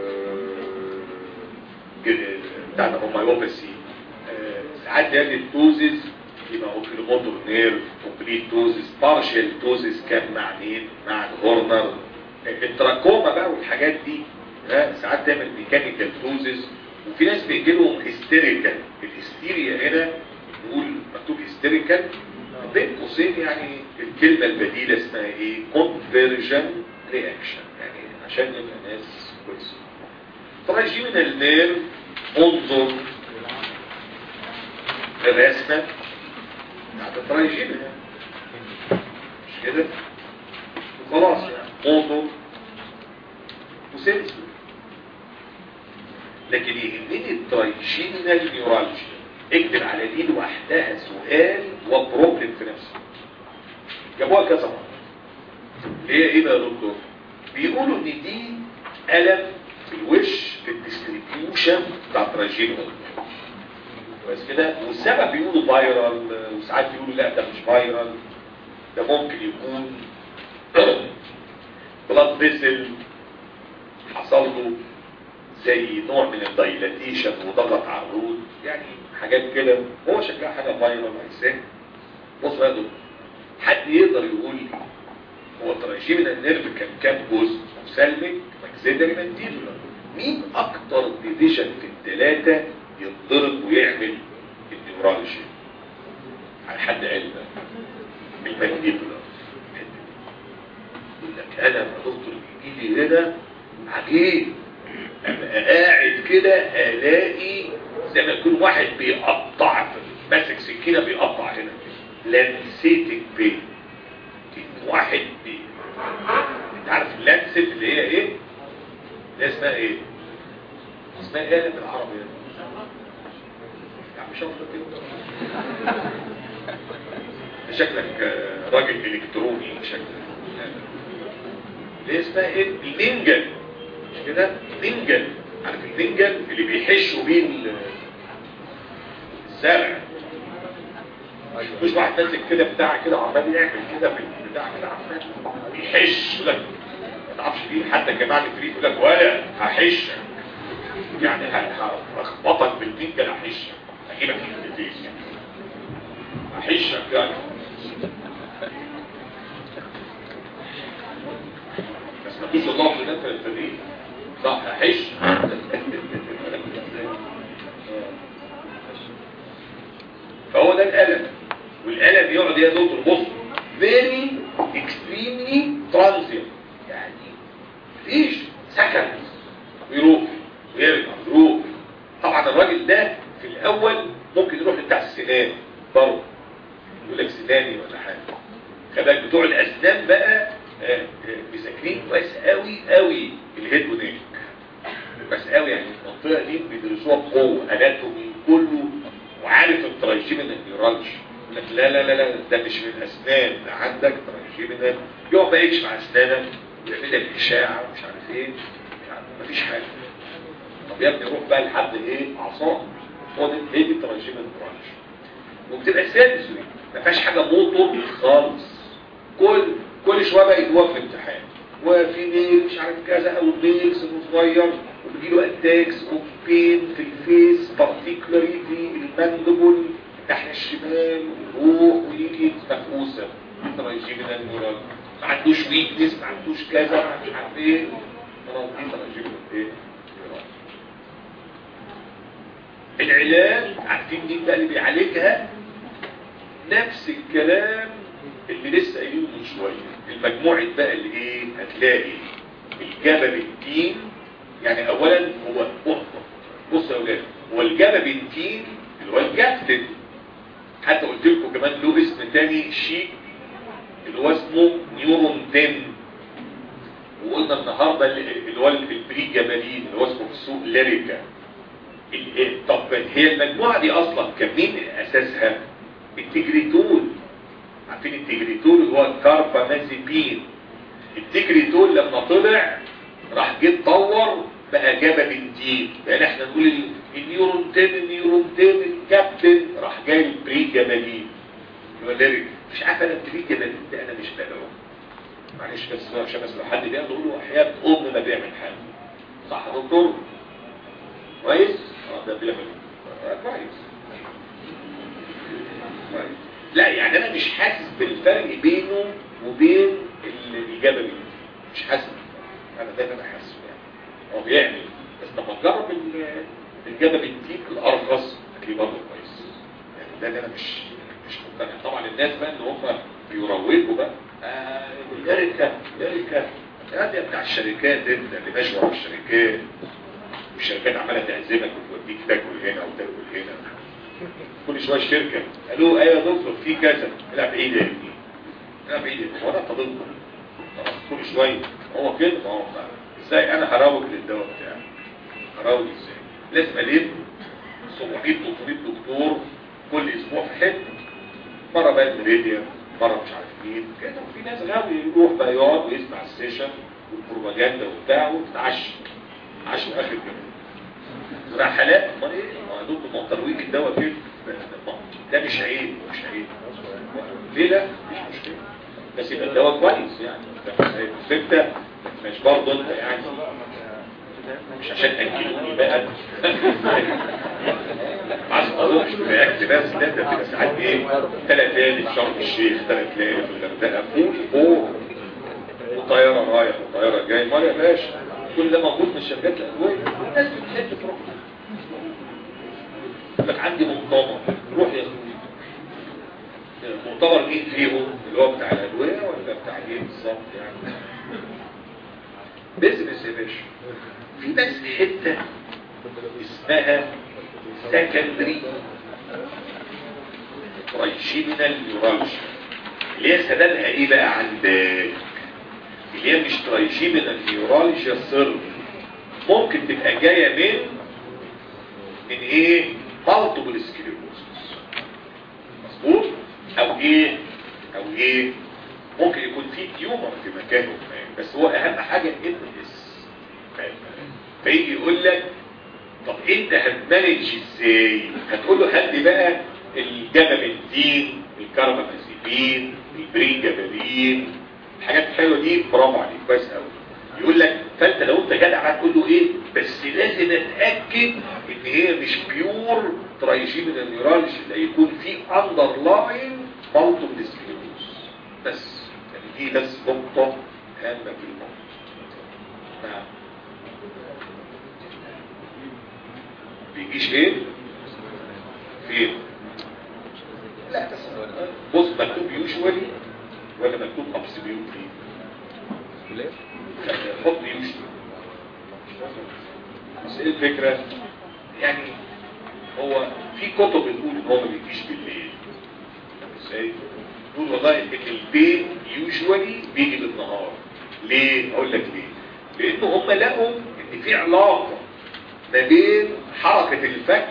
آه، بتاع الهوميوباثي ساعات زيادة الدوزز يبقى اوكلوموتور نيرف كومبليت دوزز بارشال دوزز كان مع مين مع الهورنر التراكوما بقى والحاجات دي ها، ساعات تعمل ميكانيكال دوزز وفي ناس بيجي لهم هيستيريكال الهستيريا هنا نقول مكتوب هيستيريكال بين قوسين يعني الكلمة البديلة اسمها ايه كونفرجن رياكشن يعني عشان يبقى ناس كويسين تراجيمينال نيرف انظر الرسمة بتاعت التراجيمينال مش كده وخلاص يعني انظر وسلسل لكن يهمني التراجيمينال نيورالجيا اكتب على دي لوحدها سؤال وبروبلم في نفسه جابوها كذا مرة هي ايه بقى يا دكتور بيقولوا ان دي ألم في الوش في الديستريبيوشن بتاع التراجينال بس كده والسبب بيقولوا فايرال وساعات بيقولوا لا ده مش فايرال ده ممكن يكون بلاد فيسل حصل له زي نوع من الدايلاتيشن وضغط على الرود يعني حاجات كده هو شكلها حاجه فايرال هيساه بص بقى يا دكتور حد يقدر يقول لي هو التراجيمينال نيرف كان كام جزء مسلمك ماكسيلري مانديبولار مين اكتر ديفيجن في الثلاثه يتضرب ويعمل النيورولوجي على حد قال بقى المانديبولار يقول لك انا يا دكتور بيجي لي هنا عجيب ابقى قاعد كده الاقي زي ما يكون واحد بيقطع ماسك سكينه بيقطع هنا لانسيتك بين واحد بي انت عارف اللانست اللي هي ايه اللي اسمها ايه اسمها ايه بالعربي يا عم شاطر كده شكلك آه، راجل الكتروني شكلك اللي اسمها ايه المنجل مش كده المنجل عارف المنجل اللي بيحشوا بيه ال- الزرع مش واحد ماسك كده بتاع كده عمال يعمل كده في البتاع كده عمال بيحش يقول لك ما تعرفش دي حتى الجماعه اللي يقول لك ولا هحشك يعني ه- هخبطك بالمنجل هحشك هجيبك في الفيس هحشك يعني بس ما فيش الله في نفس الفريق صح هحش فهو ده الألم والألم يقعد يا دكتور بص very extremely transient يعني مفيش سكن ويروح ويرجع ويروح طبعا الراجل ده في الأول ممكن يروح بتاع السنان برضه يقول لك سناني ولا حاجة خباك بتوع الأسنان بقى آه، آه، مذاكرين كويس قوي قوي الهيد ونيك بس قوي يعني المنطقة دي بيدرسوها بقوة اناتومي كله وعارف الترايجيمينال نيورالج يقول لك لا لا لا لا ده مش من الأسنان ده عندك ترايجيمينال يقعد بقى يكشف على أسنانك ويعمل لك إشاعة ومش عارف إيه مش عارف مفيش حاجة طب يا ابني روح بقى لحد إيه أعصاب هو ده هي دي الترايجيمينال نيورالج وبتبقى سادس ما فيهاش حاجة موتور خالص كل كل شويه بقى يدوها في الامتحان وفي ميل مش عارف كذا او ميل سنه صغير وبيجيله اتاكس اوف بين في الفيس بارتيكولاري في المندبل تحت الشمال ويروح ويجي مفقوسه ترايجيمينال نورال ما عندوش ويكنس ما عندوش كذا مش عارف ايه خلاص دي ترايجيمينال ايه نورال العلاج عارفين مين بقى اللي بيعالجها نفس الكلام اللي لسه قايلينه من شويه المجموعه بقى اللي ايه هتلاقي الجبابنتين يعني اولا هو بص يا اولاد هو الجبابنتين اللي هو الجافتن حتى قلت لكم كمان له اسم تاني شيك اللي هو اسمه نيورون 10 وقلنا النهارده اللي هو البري جبالين اللي هو اسمه في السوق ليريكا ال- ال- طب هي المجموعه دي اصلا كان مين اساسها التجريتول عارفين التجريتول اللي هو الكاربامازيبين التجريتول لما طلع راح جه اتطور بقى جابا بنتين يعني احنا نقول ال- النيورون 10 النيورون 10 الكابتن راح جاي البري جبالين اللي مش عارف انا البري جبالين ده انا مش بدعوه معلش بس عشان بس لو حد بيعمل يقول له احياء ام ما بيعمل حاجه صح يا دكتور كويس اه ده بيعمل آه، كويس كويس. لا يعني انا مش حاسس بالفرق بينه وبين ال- الجبل دي. مش حاسس انا ده اللي انا حاسه يعني هو بيعمل بس لما تجرب ال- الجبل الديك الارخص هتلاقيه برضه كويس يعني ده اللي انا مش مش مقتنع طبعا الناس بقى ان هم بيروجوا بقى آه الاريكا الاريكا ده بتاع الشركات انت اللي ماشي ورا الشركات والشركات عماله تعزمك وتوديك تاكل هنا وتاكل هنا كل شويه الشركه قالوا ايوه يا دكتور في كذا لا بعيد يا ابني لا بعيد يا ابني هو انا فاضل خلاص كل شويه هو كده ما هو ازاي انا هروج للدواء بتاعي هروج ازاي لازم الف 700 300 دكتور كل اسبوع في حته مره بقى الميريديا مره مش عارف مين كده وفي ناس غاوي يروح بقى يقعد ويسمع السيشن والبروباجندا وبتاع وتتعشى عشان اخر كده رحلات امال ايه ما هو دول ما ترويج الدواء كده ده مش عيب مش عيب ليه لا مش مشكله بس يبقى الدواء كويس يعني بس انت مش برضه انت يعني مش عشان اكلوني بقى عايز اروح باكل بس لا ده بتبقى ساعات ايه ثلاث ليالي في شرم الشيخ ثلاث ليالي في الغردقه فوق فوق وطياره رايح وطياره جاي ما يا باشا كل ده موجود من الشركات الادويه الناس بتحب تروح يقول لك عندي مؤتمر روح يا اخوي المؤتمر مين فيهم اللي هو بتاع الادويه ولا بتاع ايه بالظبط يعني بيزنس يا باشا في بس حته اسمها سكندري ترايشيمينال نيورالجيا اللي هي سببها ايه بقى عندك اللي هي مش ترايشيمينال نيورالجيا صرف ممكن تبقى جايه من من ايه مالتيبل سكليروسس مظبوط او ايه او ايه ممكن يكون في تيومر في مكانه ما بس هو اهم حاجه ان اس فيجي يقول لك طب انت هتمانج ازاي هتقول له هات لي بقى الجبابنتين الكربامازيبين البرينجابالين الحاجات الحلوه دي برافو عليك كويس قوي يقول لك فانت لو انت جدع هتقول له ايه بس لازم اتاكد ان هي مش بيور ترايجيمينال نيورالجي ده يكون في اندرلاين مالتيبل سكليروز بس يعني دي بس نقطه هامه في الموضوع نعم بيجيش ايه فين لا بس بص مكتوب يوجوالي ولا مكتوب ابسوليوتلي ليه؟ حط يوجوالي بس ايه الفكره يعني هو في كتب بتقول ان هو ما بيجيش بالليل طب ازاي تقول والله ان البين يوجوالي بيجي بالنهار ليه اقول لك ليه لان هم لقوا ان في علاقه ما بين حركه الفك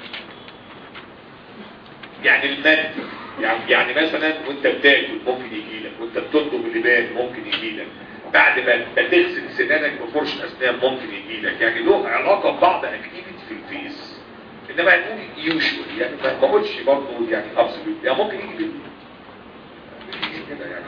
يعني المد يعني يعني مثلا وانت بتاكل ممكن يجي لك وانت بتطلب اللبان ممكن يجي لك بعد ما ما تغسل سنانك بفرش اسنان ممكن يجي لك يعني له علاقه ببعض اكتيفيتي في الفيس انما هنقول يوجوال يعني ما بقولش برضه يعني ابسولوت يعني ممكن يجي بال كده يعني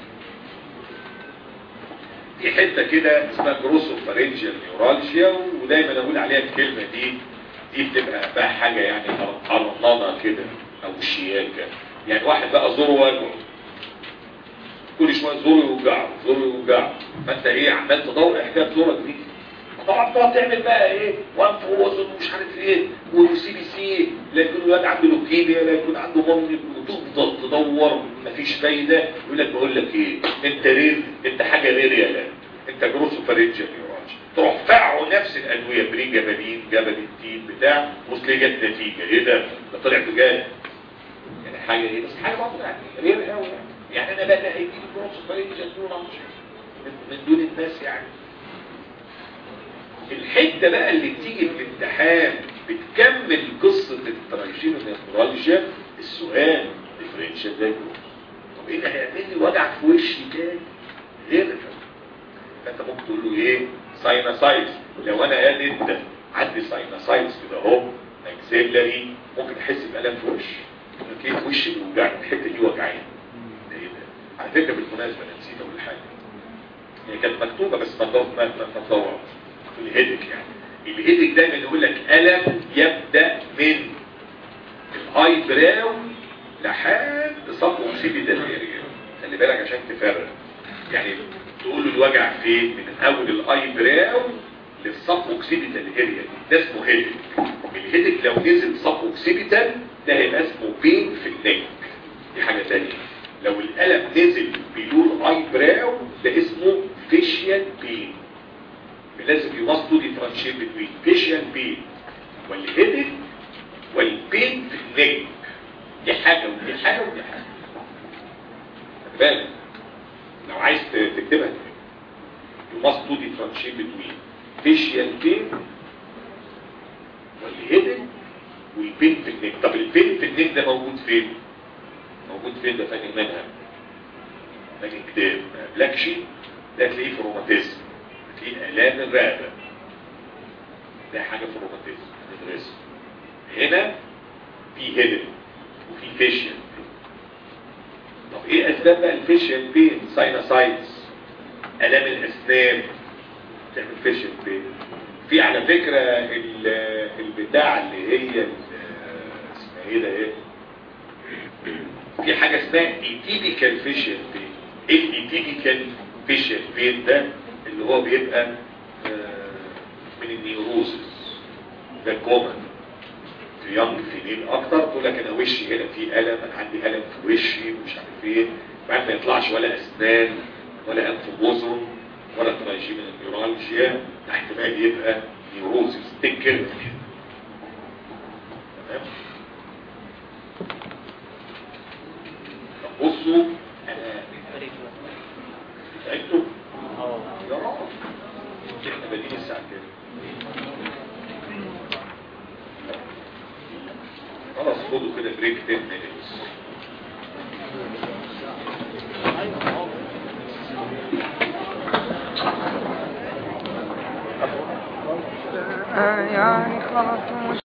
في حته كده اسمها جروسوفارينجيال نيورالجيا ودايما اقول عليها الكلمه دي دي بتبقى بقى حاجه يعني قرنانه كده او شياكه يعني واحد بقى زوره وجعه كل شويه زوره يوجعه زوره يوجعه فانت ايه عمال تدور حكايه زورك دي طبعا تقعد تعمل بقى ايه وانف ووزن ومش عارف ايه وسي بي سي لا يكون الواد عنده لوكيميا لا يكون عنده ممني وتفضل تدور مفيش فايده يقول لك بقول لك ايه انت رير انت حاجه رير يا لا انت جروسو فرنجا نيوراج تروح فعوا نفس الادويه بري جبلين جبلين بتاع وتلاقي نتيجه ايه ده ده طلع بجد يعني حاجه ايه بس حاجه برضه يعني رير قوي يعني يعني انا بقى هيجي لي جروسو فرنجا نيوراج من دون الناس يعني الحته بقى اللي بتيجي في الامتحان بتكمل قصه الترايجين والنيورالجيا السؤال ديفرنشال دايجنوز طب ايه اللي هيعمل لي وجع في وشي تاني غير فانت ممكن تقول له ايه سايناسايتس لو انا قال انت عندي سايناسايتس كده اهو اكسيلري ممكن احس بالم في وشي لكن وشي بيوجعني الحته دي وجعاني ده ايه ده على فكره بالمناسبه انا نسيت اقول حاجه هي كانت مكتوبه بس ما ما ما تدورش الهيدك يعني الهيدك دايما يقول لك ألم يبدأ من الاي براو لحد صف اوكسيبيتال اريا خلي بالك عشان تفرق يعني تقول له الوجع فين من اول الاي براو للصف اوكسيبيتال اريا ده اسمه هيدك الهيدك لو نزل صف اوكسيبيتال ده هيبقى اسمه بين في النك دي حاجه ثانيه لو الالم نزل بيلو الاي براو ده اسمه فيشيال بين لازم يمصوا ديفرنشيت بين فيشيال بين والهيدك والبين في النك دي حاجة ودي حاجة ودي حاجة خلي بالك لو عايز تكتبها you must do differentiate between facial pain والهيدن والبين في النك طب البين في النك ده موجود فين؟ موجود فين ده فاني منها فاني كتاب بلاكشي ده تلاقيه في روماتيزم تلاقيه آلام الرقبة ده حاجة في الروماتيزم هندرسه هنا في هيدن وفي فيشيال طب ايه اسباب بقى الفيشيال بين ساينوسايتس الام الاسنان تعمل فيشيال بين في على فكرة البتاع اللي هي اسمها ايه ده ايه في حاجة اسمها ايتيبيكال فيشيال بين ايه الايتيبيكال فيشيال بين ده اللي هو بيبقى من النيوروزس ده كومن في يونج فيميل اكتر تقول لك انا وشي هنا في الم انا عندي الم في وشي ومش عارف ايه بعد ما يطلعش ولا اسنان ولا انف واذن ولا تراجيم النيورالجيا احتمال يبقى نيوروزيس تنكر تمام طب بصوا انا تعبتوا يا رب احنا بادئين الساعه كام restricted minutes يعني خلاص مش